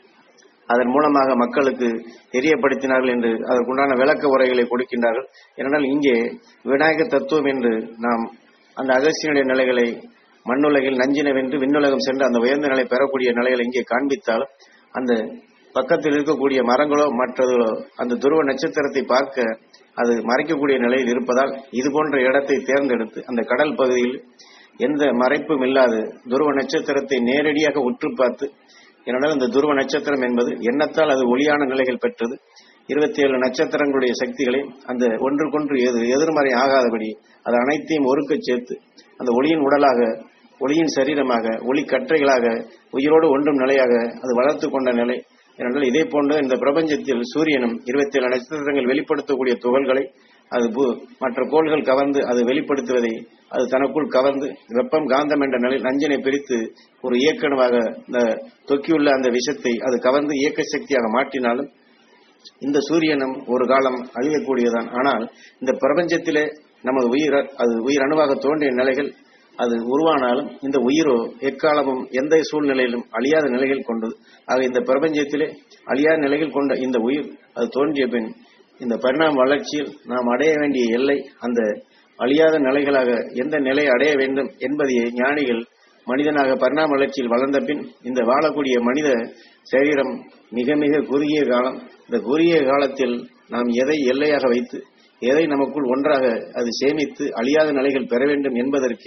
அதன் மூலமாக மக்களுக்கு தெரியப்படுத்தினார்கள் என்று அதற்குண்டான விளக்க உரைகளை கொடுக்கின்றார்கள் ஏனென்றால் இங்கே விநாயக தத்துவம் என்று நாம் அந்த அகசியனுடைய நிலைகளை மண்ணுலகில் நஞ்சின வென்று விண்ணுலகம் சென்று அந்த உயர்ந்த நிலை பெறக்கூடிய நிலைகளை இங்கே காண்பித்தாலும் அந்த பக்கத்தில் இருக்கக்கூடிய மரங்களோ மற்றதோ அந்த துருவ நட்சத்திரத்தை பார்க்க அது மறைக்கக்கூடிய நிலையில் இருப்பதால் இது போன்ற இடத்தை தேர்ந்தெடுத்து அந்த கடல் பகுதியில் எந்த மறைப்பும் இல்லாது துருவ நட்சத்திரத்தை நேரடியாக உற்று பார்த்து ஏனென்றால் இந்த துருவ நட்சத்திரம் என்பது எண்ணத்தால் அது ஒளியான நிலைகள் பெற்றது இருபத்தி ஏழு நட்சத்திரங்களுடைய சக்திகளை அந்த ஒன்றுக்கொன்று எது எதிர்மறை ஆகாதபடி அது அனைத்தையும் ஒருக்கச் சேர்த்து அந்த ஒளியின் உடலாக ஒளியின் சரீரமாக ஒளி கற்றைகளாக உயிரோடு ஒன்றும் நிலையாக அது வளர்த்து கொண்ட நிலை ஏனென்றால் இதே போன்று இந்த பிரபஞ்சத்தில் சூரியனும் இருபத்தி ஏழு நட்சத்திரங்கள் வெளிப்படுத்தக்கூடிய துகள்களை அது பூ- மற்ற கோள்கள் கவர்ந்து அது வெளிப்படுத்துவதை அது தனக்குள் கவர்ந்து வெப்பம் காந்தம் என்ற நிலை நஞ்சினை பிரித்து ஒரு இயக்கணுவாக இந்த தொக்கியுள்ள அந்த விஷத்தை அது கவர்ந்து இயக்க சக்தியாக மாற்றினாலும் இந்த சூரியனும் ஒரு காலம் அழியக்கூடியதான் ஆனால் இந்த பிரபஞ்சத்திலே நமது உயிர் அது உயிர் அணுவாக தோன்றிய நிலைகள் அது உருவானாலும் இந்த உயிரோ எக்காலமும் எந்த சூழ்நிலையிலும் அழியாத நிலைகள் கொண்டது ஆக இந்த பிரபஞ்சத்திலே அழியாத நிலைகள் கொண்ட இந்த உயிர் அது தோன்றிய பின் இந்த பரிணாம வளர்ச்சியில் நாம் அடைய வேண்டிய எல்லை அந்த அழியாத நிலைகளாக எந்த நிலையை அடைய வேண்டும் என்பதையே ஞானிகள் மனிதனாக பரிணாம வளர்ச்சியில் வளர்ந்த பின் இந்த வாழக்கூடிய மனித சரீரம் மிக மிக குறுகிய காலம் இந்த குறுகிய காலத்தில் நாம் எதை எல்லையாக வைத்து எதை நமக்குள் ஒன்றாக அது சேமித்து அழியாத நிலைகள் பெற வேண்டும் என்பதற்கு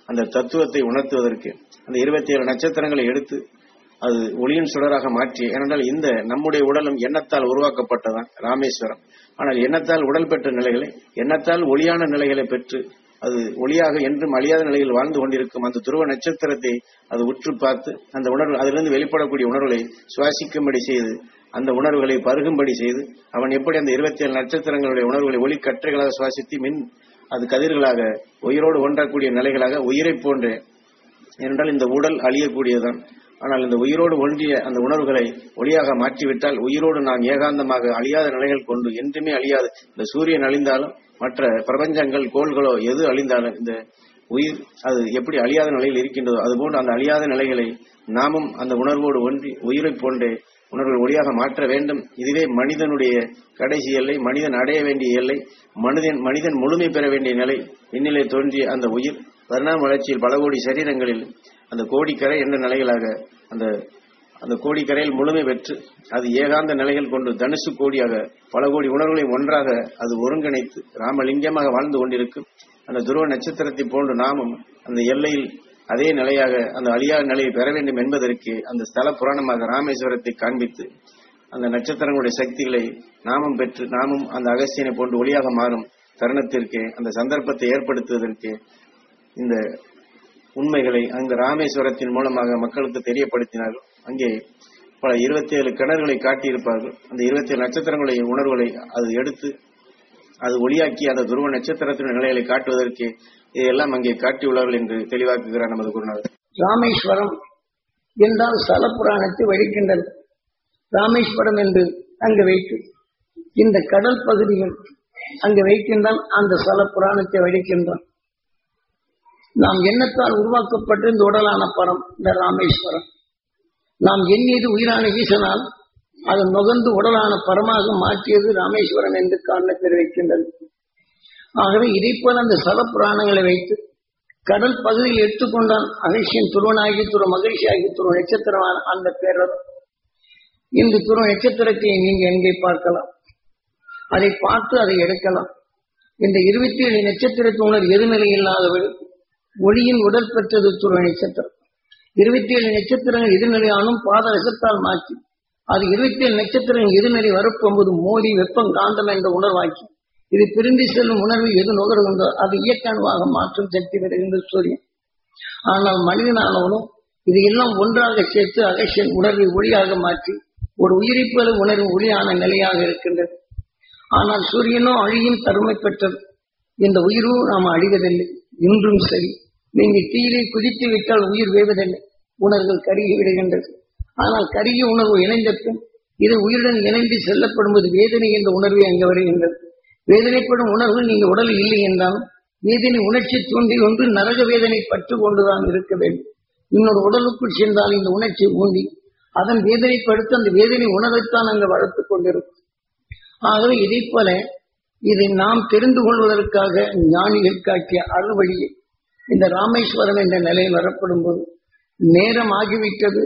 அந்த தத்துவத்தை உணர்த்துவதற்கு அந்த இருபத்தி ஏழு நட்சத்திரங்களை எடுத்து அது ஒளியின் சுடராக மாற்றி ஏனென்றால் இந்த நம்முடைய உடலும் எண்ணத்தால் உருவாக்கப்பட்டதான் ராமேஸ்வரம் ஆனால் எண்ணத்தால் உடல் பெற்ற நிலைகளை எண்ணத்தால் ஒளியான நிலைகளை பெற்று அது ஒளியாக என்றும் அழியாத நிலையில் வாழ்ந்து கொண்டிருக்கும் அந்த துருவ நட்சத்திரத்தை அது உற்று பார்த்து அந்த உணர்வு அதிலிருந்து வெளிப்படக்கூடிய உணர்வுகளை சுவாசிக்கும்படி செய்து அந்த உணர்வுகளை பருகும்படி செய்து அவன் எப்படி அந்த இருபத்தி ஏழு நட்சத்திரங்களுடைய உணர்வுகளை ஒளி கற்றைகளாக சுவாசித்து மின் அது கதிர்களாக உயிரோடு ஒன்றக்கூடிய நிலைகளாக உயிரை போன்றே ஏனென்றால் இந்த உடல் அழியக்கூடியதுதான் ஆனால் இந்த உயிரோடு ஒன்றிய அந்த உணர்வுகளை ஒளியாக மாற்றிவிட்டால் உயிரோடு நான் ஏகாந்தமாக அழியாத நிலைகள் கொண்டு என்றுமே அழியாது இந்த சூரியன் அழிந்தாலும் மற்ற பிரபஞ்சங்கள் கோள்களோ எது அழிந்தாலும் இந்த உயிர் அது எப்படி அழியாத நிலையில் இருக்கின்றதோ அதுபோன்று அந்த அழியாத நிலைகளை நாமும் அந்த உணர்வோடு ஒன்றி உயிரைப் போன்றே உணர்வுகள் ஒளியாக மாற்ற வேண்டும் இதுவே மனிதனுடைய கடைசி எல்லை மனிதன் அடைய வேண்டிய எல்லை மனிதன் மனிதன் முழுமை பெற வேண்டிய நிலை விண்ணிலே தோன்றிய அந்த உயிர் பரிணாம வளர்ச்சியில் பல கோடி சரீரங்களில் அந்த கோடிக்கரை என்ற நிலைகளாக அந்த அந்த கோடிக்கரையில் முழுமை பெற்று அது ஏகாந்த நிலைகள் கொண்டு தனுசு கோடியாக பல கோடி உணர்வுகளை ஒன்றாக அது ஒருங்கிணைத்து ராமலிங்கமாக வாழ்ந்து கொண்டிருக்கும் அந்த துருவ நட்சத்திரத்தை போன்று நாமும் அந்த எல்லையில் அதே நிலையாக அந்த அழியாத நிலையை பெற வேண்டும் என்பதற்கு அந்த ஸ்தல புராணமாக ராமேஸ்வரத்தை காண்பித்து அந்த நட்சத்திரங்களுடைய சக்திகளை நாமும் பெற்று நாமும் அந்த அகஸ்தியனை போன்று ஒளியாக மாறும் தருணத்திற்கு அந்த சந்தர்ப்பத்தை ஏற்படுத்துவதற்கு இந்த உண்மைகளை அங்கு ராமேஸ்வரத்தின் மூலமாக மக்களுக்கு தெரியப்படுத்தினார்கள் அங்கே பல இருபத்தி ஏழு கிணறுகளை காட்டியிருப்பார்கள் அந்த இருபத்தி ஏழு நட்சத்திரங்களுடைய உணர்வுகளை அது எடுத்து அது ஒளியாக்கி அந்த துருவ நட்சத்திரத்தின் நிலைகளை காட்டுவதற்கு இதையெல்லாம் அங்கே காட்டியுள்ளார்கள் என்று தெளிவாக்குகிறார் நமது குருநாதர் ராமேஸ்வரம் என்றால் ஸ்தல புராணத்தை வழிக்கின்றது ராமேஸ்வரம் என்று அங்கு வைத்து இந்த கடல் பகுதிகள் அங்கு வைக்கின்றால் அந்த ஸ்தல புராணத்தை வழிக்கின்றான் நாம் எண்ணத்தால் உருவாக்கப்பட்ட இந்த உடலான பரம் இந்த ராமேஸ்வரம் நாம் எண்ணியது உயிரான ஈசனால் அது நுகர்ந்து உடலான பரமாக மாற்றியது ராமேஸ்வரம் என்று காரணம் தெரிவிக்கின்றது ஆகவே இதை போல அந்த ஸ்தல புராணங்களை வைத்து கடல் பகுதியில் எடுத்துக்கொண்டான் அகழ்ச்சியின் துருவனாகி துரு மகிழ்ச்சியாகி துரு நட்சத்திரமான அந்த பேரர் இந்த துரு நட்சத்திரத்தை நீங்க எங்கே பார்க்கலாம் அதை பார்த்து அதை எடுக்கலாம் இந்த இருபத்தி ஏழு நட்சத்திரத்தினர் எதிர்நிலை இல்லாதவள் ஒளியின் உடல் பெற்றது துரு நட்சத்திரம் இருபத்தி ஏழு நட்சத்திரங்கள் எதிர்நிலையானும் பாதரசத்தால் மாற்றி அது இருபத்தி ஏழு நட்சத்திரங்கள் எதிர்நிலை வரப்போகும்போது மோதி வெப்பம் காந்தம் என்ற உணர்வாக்கி இது பிரிந்து செல்லும் உணர்வு எது நுகர்கின்றோ அது இயக்கணுவாக மாற்றும் சக்தி பெறுகின்ற சூரியன் ஆனால் மனிதனானவனும் இது எல்லாம் ஒன்றாக சேர்த்து அகசியன் உணர்வை ஒளியாக மாற்றி ஒரு உயிரிப்பது உணர்வு ஒளியான நிலையாக இருக்கின்றது ஆனால் சூரியனோ அழியும் தருமை பெற்றது இந்த உயிரும் நாம் அழிவதில்லை இன்றும் சரி நீங்க தீயிலே குதித்து விட்டால் உயிர் வேவதில்லை உணர்வுகள் கருகி விடுகின்றது ஆனால் கருகிய உணர்வு இணைந்த பின் இது உயிருடன் இணைந்து செல்லப்படும் போது வேதனை என்ற உணர்வே அங்கு வருகின்றது வேதனைப்படும் உணர்வு நீங்க உடலில் இல்லை என்றாலும் வேதனை உணர்ச்சி தூண்டி ஒன்று நரக வேதனை பற்று கொண்டுதான் இருக்க வேண்டும் இன்னொரு உடலுக்குள் சென்றால் இந்த உணர்ச்சி ஊண்டி அதன் வேதனைப்படுத்த அந்த வேதனை உணர்வைத்தான் அங்கு வளர்த்துக் கொண்டிருக்கும் ஆகவே இதை போல இதை நாம் தெரிந்து கொள்வதற்காக ஞானிகள் காட்டிய அறுவழியை இந்த ராமேஸ்வரம் என்ற நிலையில் வரப்படும் போது நேரம் ஆகிவிட்டது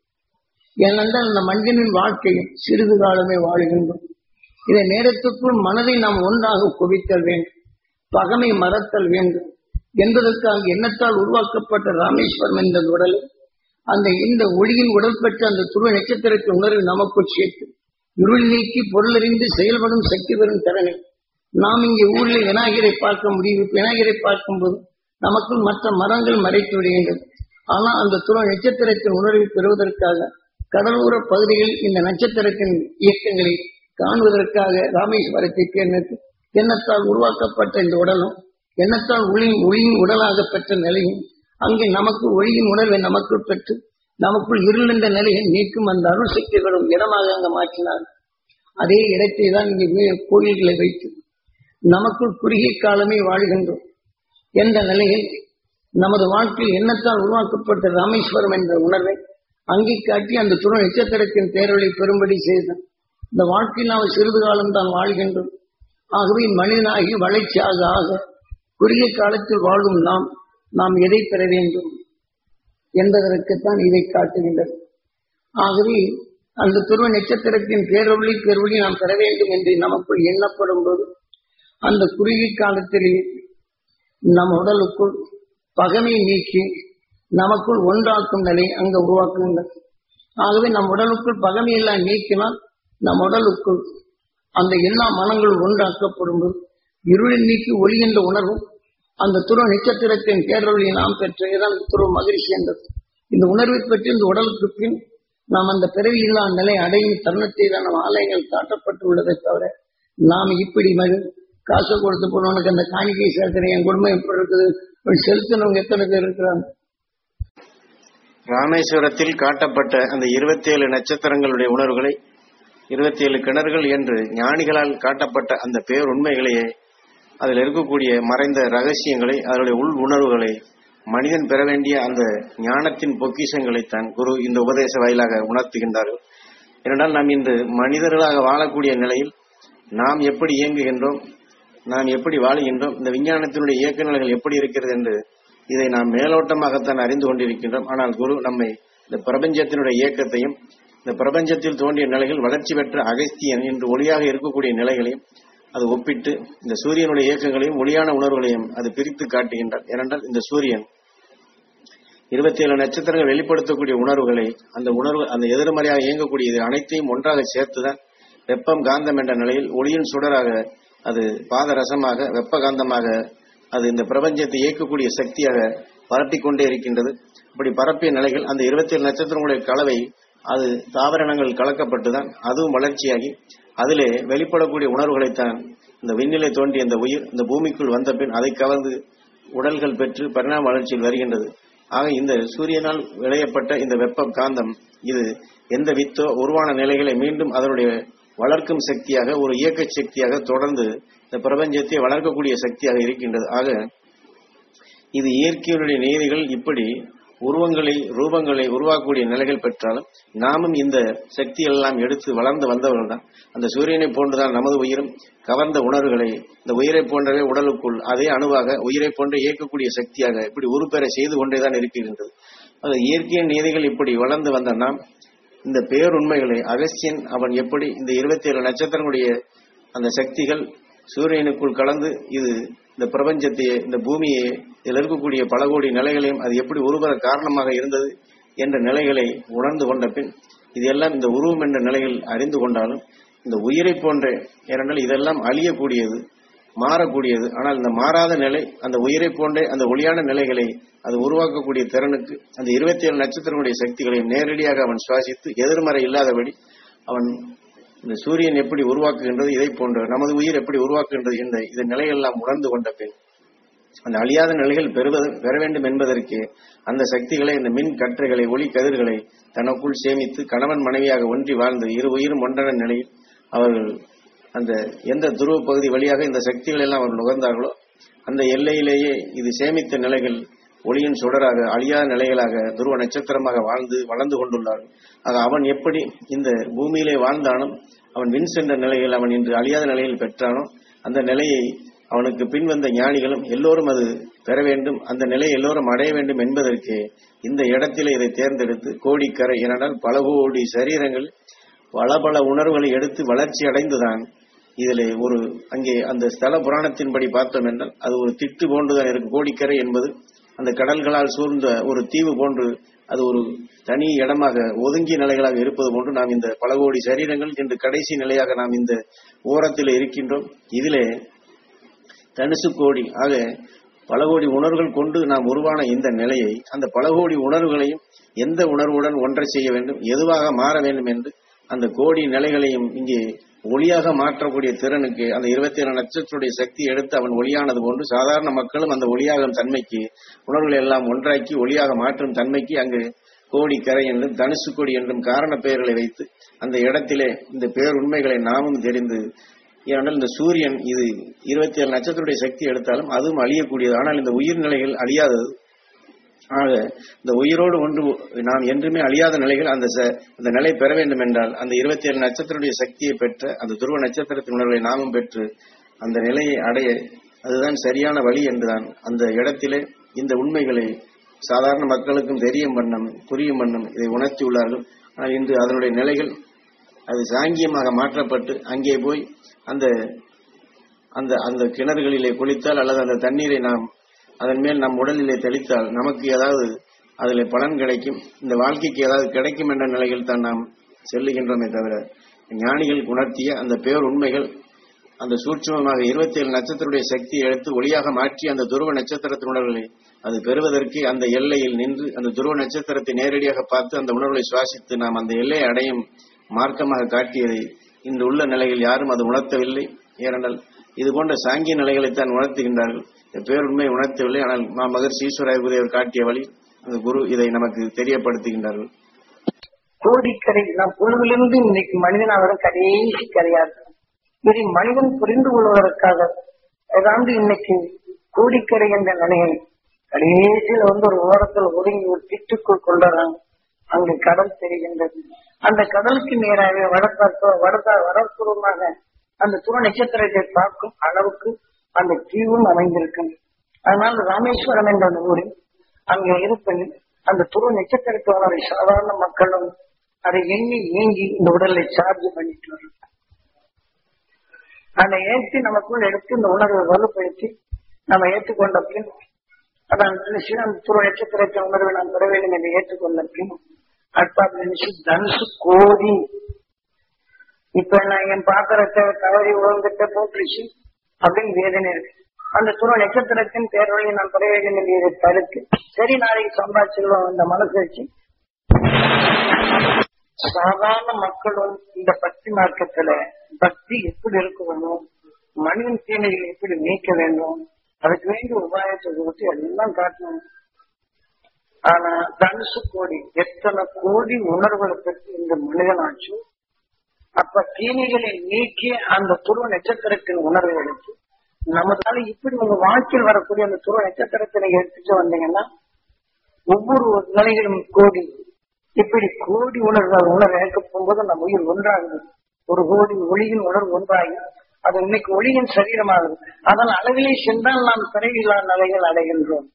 ஏனென்றால் இந்த மனிதனின் வாழ்க்கையில் சிறிது காலமே வாழுகின்றோம் இந்த நேரத்துக்குள் மனதை நாம் ஒன்றாக குவித்தல் வேண்டும் பகமை மறத்தல் வேண்டும் என்பதற்காக எண்ணத்தால் உருவாக்கப்பட்ட ராமேஸ்வரம் என்ற உடலை அந்த இந்த ஒளியின் உடல் பெற்ற அந்த துருவ நட்சத்திரத்தின் உணர்வு நமக்குள் சேர்த்து இருள் நீக்கி பொருளறிந்து செயல்படும் சக்தி பெறும் திறனை நாம் இங்கே ஊரில் விநாயகரை பார்க்க முடியும் விநாயகரை பார்க்கும்போது நமக்குள் மற்ற மரங்கள் மறைத்து விடுகின்றது ஆனால் அந்த துருவ நட்சத்திரத்தின் உணர்வை பெறுவதற்காக கடலோர பகுதிகளில் இந்த நட்சத்திரத்தின் இயக்கங்களை காணுவதற்காக ராமேஸ்வரத்தை தேர்ந்தெடுத்து எண்ணத்தால் உருவாக்கப்பட்ட இந்த உடலும் எண்ணத்தால் ஒளியின் ஒளியின் உடலாக பெற்ற நிலையும் அங்கே நமக்கு ஒளியின் உணர்வை நமக்குள் பெற்று நமக்குள் இருள் என்ற நிலையை நீக்கும் அந்த அருள் சக்திகளும் இடமாக அங்கு மாற்றினார் அதே இடத்தை தான் இங்கே வே- கோயில்களை வைத்து நமக்குள் குறுகிய காலமே வாழ்கின்றோம் என்ற நிலையில் நமது வாழ்க்கையில் எண்ணத்தால் உருவாக்கப்பட்ட ராமேஸ்வரம் என்ற உணர்வை அங்கே காட்டி அந்த துணை நட்சத்திரத்தின் பேரொழி பெறும்படி செய்தான் இந்த வாழ்க்கையில் நாம் சிறிது காலம் தான் வாழ்கின்றோம் ஆகவே மனிதனாகி வளர்ச்சியாக ஆக குறுகிய காலத்தில் வாழும் நாம் நாம் எதை பெற வேண்டும் என்பதற்குத்தான் இதை காட்டுகின்றது ஆகவே அந்த துருவ நட்சத்திரத்தின் பேரொழி பெருவழி நாம் பெற வேண்டும் என்று நமக்குள் எண்ணப்படும் போது அந்த குறுகிய காலத்திலே நம் உடலுக்குள் பகமையை நீக்கி நமக்குள் ஒன்றாக்கும் நிலை அங்க உருவாக்குகின்றது ஆகவே நம் உடலுக்குள் பகமையெல்லாம் நீக்கினால் நம் உடலுக்குள் அந்த எல்லா மனங்களும் ஒன்றாக்கப்படும் போது இருளில் நீக்கி ஒளி என்ற உணர்வும் அந்த துருவ நட்சத்திரத்தின் பேரொழியை நாம் பெற்ற இதான் துருவ மகிழ்ச்சி என்றது இந்த உணர்வை பெற்று இந்த உடலுக்கு பின் நாம் அந்த பிறவி இல்லா நிலை அடையும் தருணத்தை தான் நம் ஆலயங்கள் காட்டப்பட்டு உள்ளதை தவிர நாம் இப்படி மறு காசு கொடுத்து போனவனுக்கு அந்த காணிக்கை செலுத்துறேன் என் குடும்பம் எப்படி இருக்குது செலுத்தினவங்க எத்தனை பேர் இருக்கிறாங்க ராமேஸ்வரத்தில் காட்டப்பட்ட அந்த இருபத்தி ஏழு நட்சத்திரங்களுடைய உணர்வுகளை இருபத்தி ஏழு கிணறுகள் என்று ஞானிகளால் காட்டப்பட்ட அந்த பேருண்மைகளையே அதில் இருக்கக்கூடிய மறைந்த ரகசியங்களை அதனுடைய உள் உணர்வுகளை மனிதன் பெற வேண்டிய அந்த ஞானத்தின் பொக்கிஷங்களைத்தான் குரு இந்த உபதேச வாயிலாக உணர்த்துகின்றார்கள் ஏனென்றால் நாம் இன்று மனிதர்களாக வாழக்கூடிய நிலையில் நாம் எப்படி இயங்குகின்றோம் நாம் எப்படி வாழுகின்றோம் இந்த விஞ்ஞானத்தினுடைய இயக்க நிலைகள் எப்படி இருக்கிறது என்று இதை நாம் மேலோட்டமாகத்தான் அறிந்து கொண்டிருக்கின்றோம் ஆனால் குரு நம்மை இந்த பிரபஞ்சத்தினுடைய இயக்கத்தையும் இந்த பிரபஞ்சத்தில் தோன்றிய நிலைகள் வளர்ச்சி பெற்ற அகஸ்தியன் என்று ஒளியாக இருக்கக்கூடிய நிலைகளையும் அது ஒப்பிட்டு இந்த சூரியனுடைய இயக்கங்களையும் ஒளியான உணர்வுகளையும் அது பிரித்து காட்டுகின்றார் ஏனென்றால் இந்த சூரியன் இருபத்தி ஏழு நட்சத்திரங்கள் வெளிப்படுத்தக்கூடிய உணர்வுகளை அந்த உணர்வு அந்த எதிர்மறையாக இயங்கக்கூடிய இது அனைத்தையும் ஒன்றாக சேர்த்துதான் வெப்பம் காந்தம் என்ற நிலையில் ஒளியின் சுடராக அது பாதரசமாக வெப்ப காந்தமாக அது இந்த பிரபஞ்சத்தை இயக்கக்கூடிய சக்தியாக பரப்பிக் கொண்டே இருக்கின்றது இப்படி பரப்பிய நிலைகள் அந்த இருபத்தி ஏழு நட்சத்திரங்களுடைய கலவை அது தாவரணங்கள் கலக்கப்பட்டுதான் அதுவும் வளர்ச்சியாகி அதிலே வெளிப்படக்கூடிய உணர்வுகளைத்தான் இந்த விண்ணிலை தோன்றிய இந்த உயிர் இந்த பூமிக்குள் வந்த பின் அதை கவர்ந்து உடல்கள் பெற்று பரிணாம வளர்ச்சியில் வருகின்றது ஆக இந்த சூரியனால் விளையப்பட்ட இந்த வெப்ப காந்தம் இது எந்த வித்தோ உருவான நிலைகளை மீண்டும் அதனுடைய வளர்க்கும் சக்தியாக ஒரு இயக்க சக்தியாக தொடர்ந்து இந்த பிரபஞ்சத்தை வளர்க்கக்கூடிய சக்தியாக இருக்கின்றது ஆக இது இயற்கையினுடைய நீதிகள் இப்படி உருவங்களை ரூபங்களை உருவாக்கக்கூடிய நிலைகள் பெற்றாலும் நாமும் இந்த சக்தி எல்லாம் எடுத்து வளர்ந்து வந்தவர்கள் தான் அந்த சூரியனை போன்றுதான் நமது உயிரும் கவர்ந்த உணர்வுகளை இந்த உயிரை போன்றவே உடலுக்குள் அதே அணுவாக உயிரை போன்று இயக்கக்கூடிய சக்தியாக இப்படி உருப்பெற செய்து கொண்டேதான் இருக்கின்றது அது இயற்கையின் நீதிகள் இப்படி வளர்ந்து வந்த நாம் இந்த பேருண்மைகளை அகஸ்தியன் அவன் எப்படி இந்த இருபத்தி ஏழு நட்சத்திரங்களுடைய அந்த சக்திகள் சூரியனுக்குள் கலந்து இது இந்த பிரபஞ்சத்தையே இந்த பூமியை இதில் இருக்கக்கூடிய பல கோடி நிலைகளையும் அது எப்படி உருவர காரணமாக இருந்தது என்ற நிலைகளை உணர்ந்து கொண்ட பின் இது எல்லாம் இந்த உருவம் என்ற நிலையில் அறிந்து கொண்டாலும் இந்த உயிரை போன்ற ஏனென்றால் இதெல்லாம் அழியக்கூடியது மாறக்கூடியது ஆனால் இந்த மாறாத நிலை அந்த உயிரை போன்ற அந்த ஒளியான நிலைகளை அது உருவாக்கக்கூடிய திறனுக்கு அந்த இருபத்தி ஏழு நட்சத்திரங்களுடைய சக்திகளை நேரடியாக அவன் சுவாசித்து எதிர்மறை இல்லாதபடி அவன் இந்த சூரியன் எப்படி உருவாக்குகின்றது இதை போன்ற நமது உயிர் எப்படி உருவாக்குகின்றது என்ற இந்த நிலையெல்லாம் உணர்ந்து கொண்ட பின் அந்த அழியாத நிலைகள் பெறுவது பெற வேண்டும் என்பதற்கு அந்த சக்திகளை இந்த மின் கற்றைகளை ஒளி கதிர்களை தனக்குள் சேமித்து கணவன் மனைவியாக ஒன்றி வாழ்ந்து இரு உயிரும் ஒன்றன நிலையில் அவர்கள் அந்த எந்த துருவ பகுதி வழியாக இந்த சக்திகள் எல்லாம் அவர்கள் நுகர்ந்தார்களோ அந்த எல்லையிலேயே இது சேமித்த நிலைகள் ஒளியின் சுடராக அழியாத நிலைகளாக துருவ நட்சத்திரமாக வாழ்ந்து வளர்ந்து கொண்டுள்ளார்கள் ஆக அவன் எப்படி இந்த பூமியிலே வாழ்ந்தானோ அவன் வின் சென்ற நிலையில் அவன் இன்று அழியாத நிலையில் பெற்றானோ அந்த நிலையை அவனுக்கு பின் வந்த ஞானிகளும் எல்லோரும் அது பெற வேண்டும் அந்த நிலையை எல்லோரும் அடைய வேண்டும் என்பதற்கு இந்த இடத்திலே இதை தேர்ந்தெடுத்து கோடிக்கரை ஏனென்றால் பல கோடி சரீரங்கள் பல பல உணர்வுகளை எடுத்து வளர்ச்சி அடைந்துதான் இதிலே ஒரு அங்கே அந்த ஸ்தல புராணத்தின்படி பார்த்தோம் என்றால் அது ஒரு திட்டு போன்றுதான் இருக்கு கோடிக்கரை என்பது அந்த கடல்களால் சூழ்ந்த ஒரு தீவு போன்று அது ஒரு தனி இடமாக ஒதுங்கிய நிலைகளாக இருப்பது போன்று நாம் இந்த பல கோடி சரீரங்கள் என்று கடைசி நிலையாக நாம் இந்த ஓரத்தில் இருக்கின்றோம் இதிலே தனுசு கோடி ஆக பல கோடி உணர்வுகள் கொண்டு நாம் உருவான இந்த நிலையை அந்த பல கோடி உணர்வுகளையும் எந்த உணர்வுடன் ஒன்றை செய்ய வேண்டும் எதுவாக மாற வேண்டும் என்று அந்த கோடி நிலைகளையும் இங்கே ஒளியாக மாற்றக்கூடிய திறனுக்கு அந்த இருபத்தி ஏழு நட்சத்திரத்துடைய சக்தி எடுத்து அவன் ஒளியானது போன்று சாதாரண மக்களும் அந்த ஒளியாகும் தன்மைக்கு உணர்வுகளை எல்லாம் ஒன்றாக்கி ஒளியாக மாற்றும் தன்மைக்கு அங்கு கோடி கரை என்றும் தனுசு கொடி என்றும் காரண பெயர்களை வைத்து அந்த இடத்திலே இந்த பேருண்மைகளை நாமும் தெரிந்து ஏனென்றால் இந்த சூரியன் இது இருபத்தி ஏழு நட்சத்திரத்துடைய சக்தி எடுத்தாலும் அதுவும் அழியக்கூடியது ஆனால் இந்த உயிர்நிலைகள் அழியாதது ஆக இந்த உயிரோடு ஒன்று நாம் என்றுமே அழியாத நிலைகள் அந்த ச- அந்த நிலை பெற வேண்டும் என்றால் அந்த இருபத்தி ஏழு நட்சத்திரத்துடைய சக்தியை பெற்ற அந்த துருவ நட்சத்திரத்தின் உணர்வை நாமும் பெற்று அந்த நிலையை அடைய அதுதான் சரியான வழி என்றுதான் அந்த இடத்திலே இந்த உண்மைகளை சாதாரண மக்களுக்கும் தெரியும் வண்ணம் புரியும் வண்ணம் இதை உணர்த்தியுள்ளார்கள் ஆனால் இன்று அதனுடைய நிலைகள் அது சாங்கியமாக மாற்றப்பட்டு அங்கே போய் அந்த அந்த அந்த கிணறுகளிலே குளித்தால் அல்லது அந்த தண்ணீரை நாம் அதன் மேல் நம் உடலிலே தெளித்தால் நமக்கு ஏதாவது அதில் பலன் கிடைக்கும் இந்த வாழ்க்கைக்கு ஏதாவது கிடைக்கும் என்ற நிலையில் தான் நாம் செல்லுகின்றோமே தவிர ஞானிகள் உணர்த்திய அந்த பேர் உண்மைகள் அந்த சூட்சுமமாக இருபத்தி ஏழு நட்சத்திரத்துடைய சக்தியை எடுத்து ஒளியாக மாற்றி அந்த துருவ நட்சத்திரத்தின் உணர்வுகளை அது பெறுவதற்கு அந்த எல்லையில் நின்று அந்த துருவ நட்சத்திரத்தை நேரடியாக பார்த்து அந்த உணர்வுகளை சுவாசித்து நாம் அந்த எல்லையை அடையும் மார்க்கமாக காட்டியதை இன்று உள்ள நிலையில் யாரும் அது உணர்த்தவில்லை ஏனென்றால் இது போன்ற சாங்கிய நிலைகளைத்தான் உணர்த்துகின்றார்கள் இந்த பேருண்மை உணர்த்தவில்லை ஆனால் மா மகர் ஈஸ்வராய குருதேவர் காட்டிய வழி அந்த குரு இதை நமக்கு தெரியப்படுத்துகின்றார்கள் கோடிக்கரை நாம் பொழுதிலிருந்து இன்னைக்கு மனிதன் அவரை கடைசி கரையாது இதை மனிதன் புரிந்து கொள்வதற்காக ஏதாவது இன்னைக்கு கோடிக்கரை என்ற நிலையில் கடைசியில் வந்து ஒரு ஓரத்தில் ஒதுங்கி ஒரு திட்டுக்குள் கொண்டுறாங்க அங்கு கடல் தெரிகின்றது அந்த கடலுக்கு நேராக வடப்பாக்க வடக்கா வடபூர்வமாக அந்த துணை நட்சத்திரத்தை பார்க்கும் அளவுக்கு அந்த தீவும் அமைந்திருக்கும் அதனால் ராமேஸ்வரம் என்ற அந்த ஊரில் அங்கே இருப்பது அந்த துருவ நட்சத்திரத்தோட சாதாரண மக்களும் அதை எண்ணி ஏங்கி இந்த உடலை சார்ஜ் பண்ணிட்டு வரும் அதை ஏற்றி நமக்குள் எடுத்து இந்த உணர்வை வலுப்படுத்தி நம்ம ஏற்றுக்கொண்ட பின் அதான் நினைச்சு அந்த துருவ நட்சத்திரத்தின் உணர்வை நான் பெற வேண்டும் என்று ஏற்றுக்கொண்ட பின் அடுப்பாது நினைச்சு தனுசு கோடி இப்ப நான் என் பாத்திரத்தை தவறி உழந்துட்ட போட்டுருச்சு அப்படின்னு வேதனை இருக்கு அந்த துணை நட்சத்திரத்தின் பேரொழியை நான் பெற வேண்டும் என்று இதை தடுத்து சரி நாளைக்கு சம்பாதிச்சிருவோம் அந்த மனசு வச்சு சாதாரண மக்களும் இந்த பக்தி மார்க்கத்துல பக்தி எப்படி இருக்க வேணும் மனிதன் தீமைகளை எப்படி நீக்க வேண்டும் அதுக்கு வேண்டிய உபாயத்தை கொடுத்து எல்லாம் காட்டணும் ஆனா தனுசு கோடி எத்தனை கோடி உணர்வுகளை பற்றி இந்த மனிதனாச்சும் அப்ப தீமைகளை நீக்கி அந்த துருவ நட்சத்திரத்தின் உணர்வை எடுத்து நமதால இப்படி உங்க வாழ்க்கையில் வரக்கூடிய அந்த துருவ நட்சத்திரத்தை நீங்க எடுத்துட்டு வந்தீங்கன்னா ஒவ்வொரு நிலைகளும் கோடி இப்படி கோடி உணர்வுகள் உணர்வு இழக்க போகும்போது நம்ம உயிர் ஒன்றாகுது ஒரு கோடி ஒளியின் உணர்வு ஒன்றாகி அது இன்னைக்கு ஒளியின் சரீரமாகுது அதன் அளவிலே சென்றால் நாம் பிறவில்லா நிலைகள் அடைகின்றோம்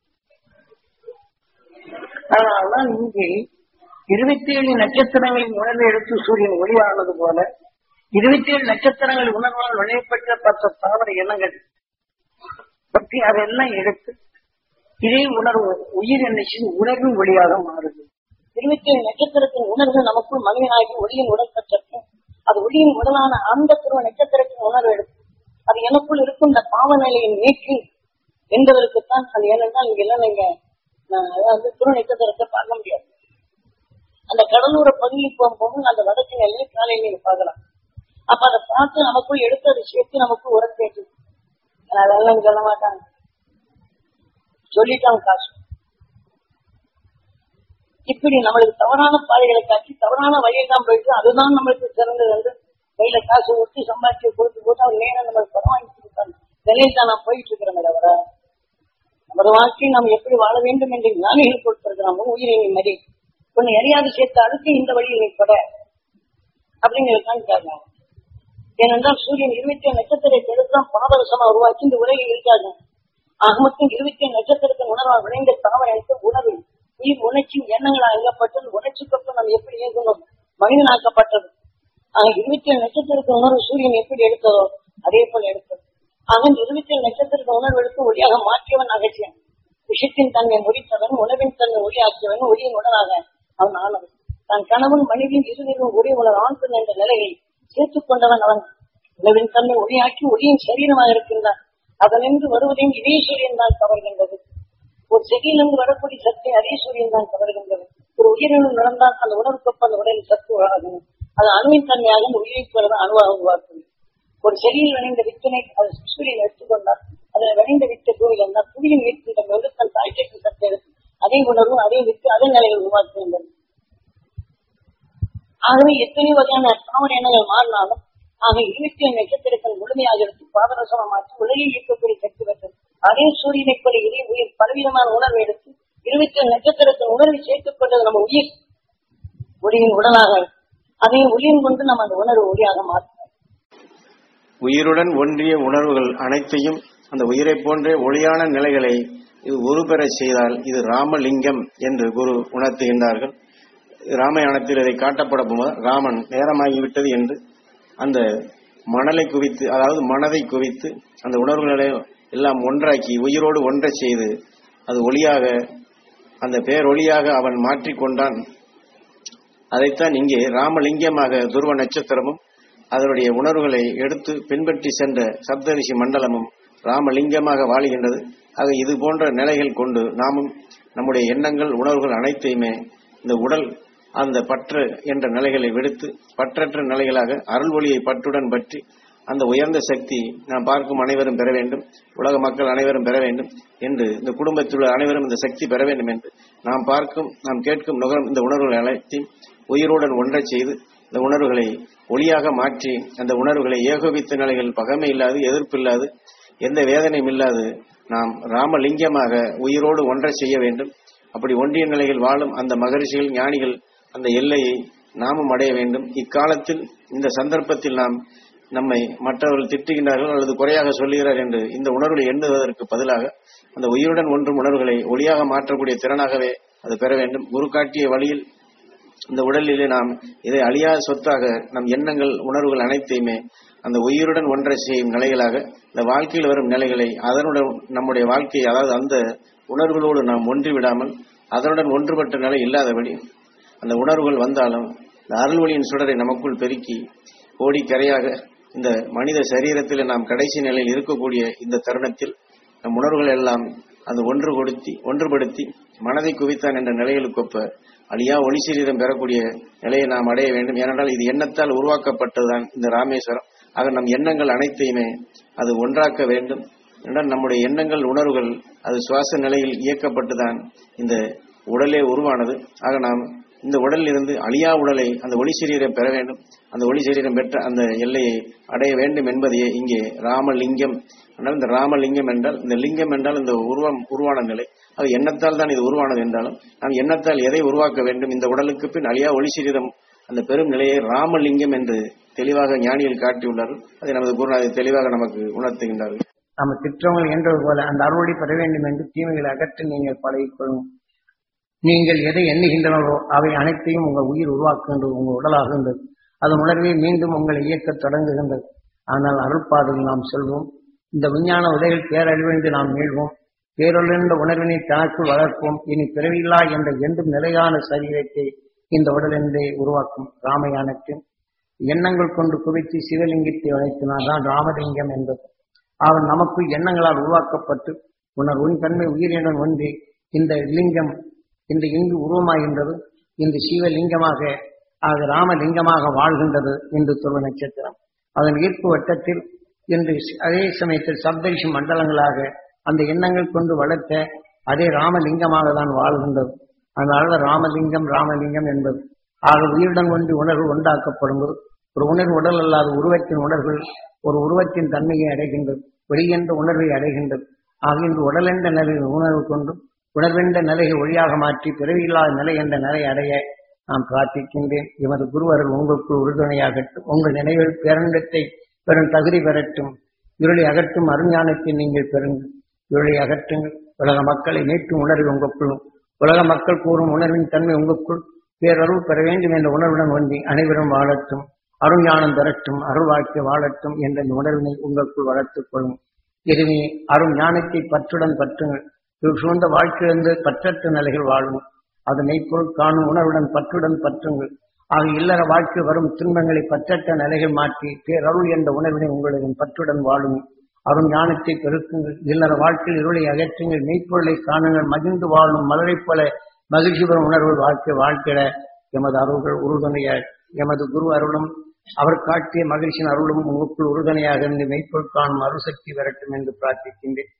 அதனால்தான் இங்கே இருபத்தி ஏழு நட்சத்திரங்களின் உணர்வை எடுத்து சூரியன் ஒளியானது போல இருபத்தி ஏழு நட்சத்திரங்கள் உணர்வால் விளையப்பட்ட பத்து தாவர இனங்கள் பற்றி அதெல்லாம் எடுத்து இதே உணர்வு உயிர் என்னைக்கு உணர்வின் ஒளியாக மாறுது இருபத்தி ஏழு நட்சத்திரத்தின் உணர்வு நமக்குள் மனிதனாகி ஒளியின் உடல் பெற்ற அது ஒளியின் உடலான அந்த துருவ நட்சத்திரத்தின் உணர்வு எடுத்து அது எனக்குள் இருக்கும் இந்த பாவ நிலையை நீக்கி என்பதற்குத்தான் அது ஏனென்றால் இங்க எல்லாம் நீங்க நான் அதாவது துருவ நட்சத்திரத்தை பார்க்க முடியாது அந்த கடலோர பகுதியில் போகும்போது அந்த வடக்கு நிலையை காலையில் நீங்க பார்க்கலாம் அப்ப அதை பார்த்து நமக்குள் எடுத்து அதை சேர்த்து நமக்கு உரத்தேற்று அதெல்லாம் சொல்ல மாட்டாங்க சொல்லிட்டாங்க காசு இப்படி நம்மளுக்கு தவறான பாதைகளை காட்டி தவறான வழியை தான் போயிட்டு அதுதான் நம்மளுக்கு சிறந்தது என்று கையில காசு ஊற்றி சம்பாதிச்சு கொடுத்து போட்டு அவர் நேரம் நம்மளுக்கு படம் வாங்கி கொடுத்தாங்க நிலையில் தான் நான் போயிட்டு இருக்கிறேன் தவிர நமது வாழ்க்கையை நாம் எப்படி வாழ வேண்டும் என்று ஞானிகள் கொடுத்திருக்கிறோம் உயிரை மதி உன்னை அறியாது சேர்த்து அடுத்து இந்த வழியில் நிற்பட அப்படிங்கிறதுதான் கேட்கலாம் ஏனென்றால் சூரியன் இருபத்தி ஏழு நட்சத்திரத்தை எடுத்துதான் பாதரசமா உருவாக்கி இந்த உலகில் இருக்காங்க ஆக மொத்தம் இருபத்தி ஏழு நட்சத்திரத்தின் உணர்வால் விளைந்த தாவரத்து உணர்வு உயிர் உணர்ச்சி எண்ணங்கள் அங்கப்பட்டது உணர்ச்சிக்கப்புறம் நாம் எப்படி இயங்கணும் மனிதனாக்கப்பட்டது ஆக இருபத்தி ஏழு நட்சத்திரத்தின் உணர்வு சூரியன் எப்படி எடுத்ததோ அதே போல எடுத்தது ஆக இந்த இருபத்தி ஏழு நட்சத்திரத்தின் உணர்வு எடுத்து ஒளியாக மாற்றியவன் அகற்றியன் விஷத்தின் தன்மை முடித்தவன் உணவின் தன்மை ஒளியாக்கியவன் ஒளியின் உடலாக அவன் ஆனவன் தன் கணவன் மனைவியின் இருவரும் ஒரே உலக ஆண் பெண் என்ற நிலையை சேர்த்துக் கொண்டவன் அவன் உணவின் தன்மை ஒளியாக்கி ஒளியின் சரீரமாக இருக்கின்றான் அதனின்று வருவதையும் இதே சூரியன் தான் கவர்கின்றது ஒரு செடியிலிருந்து வரக்கூடிய சத்தை அதே சூரியன் தான் கவர்கின்றது ஒரு உயிரினம் நடந்தால் அந்த உணவுக்கு அந்த உடலில் சத்து ஆகும் அது அணுவின் தன்மையாக அந்த உயிருக்கு வரத அணுவாக உருவாக்கும் ஒரு செடியில் விளைந்த வித்தினை அது சூரியன் எடுத்துக்கொண்டால் அதில் விளைந்த வித்தை பூவில் இருந்தால் புவியின் வீட்டின் வெளுத்தன் தாய்க்கு சத்தை எடுத்து அதே உணர்வு அதே வித்து அதே நிலையில் உருவாக்குகின்றது ஆகவே எத்தனை வகையான தாவர எண்ணங்கள் மாறினாலும் ஆக இருபத்தி ஏழு நட்சத்திரத்தின் முழுமையாக எடுத்து பாதரசமா மாற்றி உலகில் இருக்கக்கூடிய சக்தி பெற்றது அதே சூரியனை போல இதே உயிர் பலவிதமான உணர்வை எடுத்து இருபத்தி ஏழு நட்சத்திரத்தின் உணர்வை சேர்த்துக் கொண்டது நம்ம உயிர் ஒளியின் உடலாக அதே ஒளியின் கொண்டு நம்ம அந்த உணர்வு ஒளியாக மாற்றோம் உயிருடன் ஒன்றிய உணர்வுகள் அனைத்தையும் அந்த உயிரை போன்ற ஒளியான நிலைகளை இது உருபெற செய்தால் இது ராமலிங்கம் என்று குரு உணர்த்துகின்றார்கள் ராமாயணத்தில் இதை காட்டப்பட போது ராமன் நேரமாகிவிட்டது என்று அந்த மணலை குவித்து அதாவது மனதை குவித்து அந்த உணர்வுகளை எல்லாம் ஒன்றாக்கி உயிரோடு ஒன்றை செய்து அது ஒளியாக அந்த பேரொளியாக அவன் மாற்றிக்கொண்டான் அதைத்தான் இங்கே ராமலிங்கமாக துருவ நட்சத்திரமும் அதனுடைய உணர்வுகளை எடுத்து பின்பற்றி சென்ற சப்தரிஷி மண்டலமும் ராமலிங்கமாக வாழுகின்றது ஆக இது போன்ற நிலைகள் கொண்டு நாமும் நம்முடைய எண்ணங்கள் உணர்வுகள் அனைத்தையுமே இந்த உடல் அந்த பற்று என்ற நிலைகளை விடுத்து பற்றற்ற நிலைகளாக அருள் ஒளியை பற்றுடன் பற்றி அந்த உயர்ந்த சக்தி நாம் பார்க்கும் அனைவரும் பெற வேண்டும் உலக மக்கள் அனைவரும் பெற வேண்டும் என்று இந்த குடும்பத்தில் உள்ள அனைவரும் இந்த சக்தி பெற வேண்டும் என்று நாம் பார்க்கும் நாம் கேட்கும் நுகரும் இந்த உணர்வுகள் அனைத்தையும் உயிருடன் ஒன்றச் செய்து இந்த உணர்வுகளை ஒளியாக மாற்றி அந்த உணர்வுகளை ஏகோபித்த நிலைகள் பகமை இல்லாது எதிர்ப்பு இல்லாது எந்த வேதனையும் இல்லாது நாம் ராமலிங்கமாக உயிரோடு ஒன்றச் செய்ய வேண்டும் அப்படி ஒன்றிய நிலையில் வாழும் அந்த மகரிஷிகள் ஞானிகள் அந்த எல்லையை நாமும் அடைய வேண்டும் இக்காலத்தில் இந்த சந்தர்ப்பத்தில் நாம் நம்மை மற்றவர்கள் திட்டுகின்றார்கள் அல்லது குறையாக சொல்லுகிறார் என்று இந்த உணர்வுகளை எண்ணுவதற்கு பதிலாக அந்த உயிருடன் ஒன்றும் உணர்வுகளை ஒளியாக மாற்றக்கூடிய திறனாகவே அது பெற வேண்டும் குரு காட்டிய வழியில் இந்த உடலிலே நாம் இதை அழியாத சொத்தாக நம் எண்ணங்கள் உணர்வுகள் அனைத்தையுமே அந்த உயிருடன் ஒன்றை செய்யும் நிலைகளாக இந்த வாழ்க்கையில் வரும் நிலைகளை அதனுடன் நம்முடைய வாழ்க்கை அதாவது அந்த உணர்வுகளோடு நாம் ஒன்றி விடாமல் அதனுடன் ஒன்றுபட்ட நிலை இல்லாதபடி அந்த உணர்வுகள் வந்தாலும் இந்த அருள் ஒளியின் சுடரை நமக்குள் பெருக்கி கோடிக்கரையாக இந்த மனித சரீரத்தில் நாம் கடைசி நிலையில் இருக்கக்கூடிய இந்த தருணத்தில் நம் உணர்வுகள் எல்லாம் அது ஒன்று கொடுத்தி ஒன்றுபடுத்தி மனதை குவித்தான் என்ற நிலைகளுக்கொப்ப அழியா ஒளி சரீரம் பெறக்கூடிய நிலையை நாம் அடைய வேண்டும் ஏனென்றால் இது எண்ணத்தால் உருவாக்கப்பட்டதுதான் இந்த ராமேஸ்வரம் ஆக நம் எண்ணங்கள் அனைத்தையுமே அது ஒன்றாக்க வேண்டும் என்றால் நம்முடைய எண்ணங்கள் உணர்வுகள் அது சுவாச நிலையில் இயக்கப்பட்டுதான் இந்த உடலே உருவானது ஆக நாம் இந்த உடலில் இருந்து அழியா உடலை அந்த ஒளி சரீரம் பெற வேண்டும் அந்த ஒளி சரீரம் பெற்ற அந்த எல்லையை அடைய வேண்டும் என்பதையே இங்கே ராமலிங்கம் என்றால் இந்த ராமலிங்கம் என்றால் இந்த லிங்கம் என்றால் இந்த உருவம் உருவான நிலை அது எண்ணத்தால் தான் இது உருவானது என்றாலும் நாம் எண்ணத்தால் எதை உருவாக்க வேண்டும் இந்த உடலுக்கு பின் அழியா ஒளி சரீரம் அந்த பெரும் நிலையை ராமலிங்கம் என்று தெளிவாக ஞானிகள் காட்டியுள்ளார்கள் அதை நமது குருநாதர் தெளிவாக நமக்கு உணர்த்துகின்றார்கள் நம்ம திட்டங்கள் என்றது போல அந்த அருளை பெற வேண்டும் என்று தீமைகளை அகற்றி நீங்கள் பழகிக்கொள்ளும் நீங்கள் எதை எண்ணுகின்றனரோ அவை அனைத்தையும் உங்கள் உயிர் உருவாக்குகின்றது உங்கள் உடலாகின்றது அதன் உணர்வை மீண்டும் உங்களை இயக்கத் தொடங்குகின்றது ஆனால் அருள்பாதையில் நாம் செல்வோம் இந்த விஞ்ஞான உதவிகள் பேரழிவென்று நாம் மீள்வோம் பேரொழிந்த உணர்வினை தனக்குள் வளர்ப்போம் இனி பிறவில்லா என்ற என்றும் நிலையான சரீரத்தை இந்த உடலென்றே உருவாக்கும் ராமயானத்தின் எண்ணங்கள் கொண்டு குவித்து சிவலிங்கத்தை வளைத்தினால்தான் ராமலிங்கம் என்பது அவன் நமக்கு எண்ணங்களால் உருவாக்கப்பட்டு உணர் உன் தன்மை உயிரினுடன் ஒன்றி இந்த லிங்கம் இந்த இங்கு உருவமாகின்றது இந்த சிவலிங்கமாக அது ராமலிங்கமாக வாழ்கின்றது என்று சொல்ல நட்சத்திரம் அதன் ஈர்ப்பு வட்டத்தில் இன்று அதே சமயத்தில் சப்தரிஷி மண்டலங்களாக அந்த எண்ணங்கள் கொண்டு வளர்த்த அதே ராமலிங்கமாக தான் வாழ்கின்றது அதனால ராமலிங்கம் ராமலிங்கம் என்பது ஆக உயிருடன் ஒன்றி உணர்வு உண்டாக்கப்படும்போது ஒரு உணர்வு உடல் அல்லாத உருவத்தின் உணர்வுகள் ஒரு உருவத்தின் தன்மையை அடைகின்றது வெளியென்ற உணர்வை அடைகின்றது ஆக இன்று உடல் என்ற நிலையில் உணர்வு கொண்டும் உணர்வென்ற நிலையை ஒளியாக மாற்றி பிறவியில்லாத நிலை என்ற நிலை அடைய நான் பிரார்த்திக்கின்றேன் எமது குருவர்கள் உங்களுக்குள் உறுதுணையாகட்டும் உங்கள் நினைவில் பேரண்டத்தை பெறும் தகுதி பெறட்டும் இருளை அகற்றும் அருஞானத்தை நீங்கள் பெறுங்கள் இருளை அகற்றுங்கள் உலக மக்களை மீட்டும் உணர்வு உங்களுக்குள்ளும் உலக மக்கள் கூறும் உணர்வின் தன்மை உங்களுக்குள் பேரருள் பெற வேண்டும் என்ற உணர்வுடன் ஒன்றி அனைவரும் வாழட்டும் அருஞானம் பெறட்டும் அருள் வாழ்க்கை வாழட்டும் என்ற இந்த உணர்வினை உங்களுக்குள் வளர்த்துக் கொள்ளும் எனவே அருள் ஞானத்தை பற்றுடன் பற்றுங்கள் இது சூழ்ந்த வாழ்க்கையிலிருந்து பற்றற்ற நிலைகள் வாழும் அது மெய்ப்பொருள் காணும் உணர்வுடன் பற்றுடன் பற்றுங்கள் ஆக இல்லற வாழ்க்கை வரும் துன்பங்களை பற்றற்ற நிலைகள் மாற்றி பேரருள் என்ற உணர்வினை உங்களிடம் பற்றுடன் வாழும் அருள் ஞானத்தை பெருக்குங்கள் இல்லற வாழ்க்கையில் இருளை அகற்றுங்கள் மெய்ப்பொருளை காணுங்கள் மகிழ்ந்து வாழும் மலரைப் போல மகிழ்ச்சி பெறும் உணர்வு வாழ்க்கை வாழ்க்கையிட எமது அருள்கள் உறுதுணையாய் எமது குரு அருளும் அவர் காட்டிய மகிழ்ச்சியின் அருளும் உங்களுக்குள் உறுதுணையாக இருந்து மெய்ப்பொருள் காணும் அருள் சக்தி வரட்டும் என்று பிரார்த்திக்கின்றேன்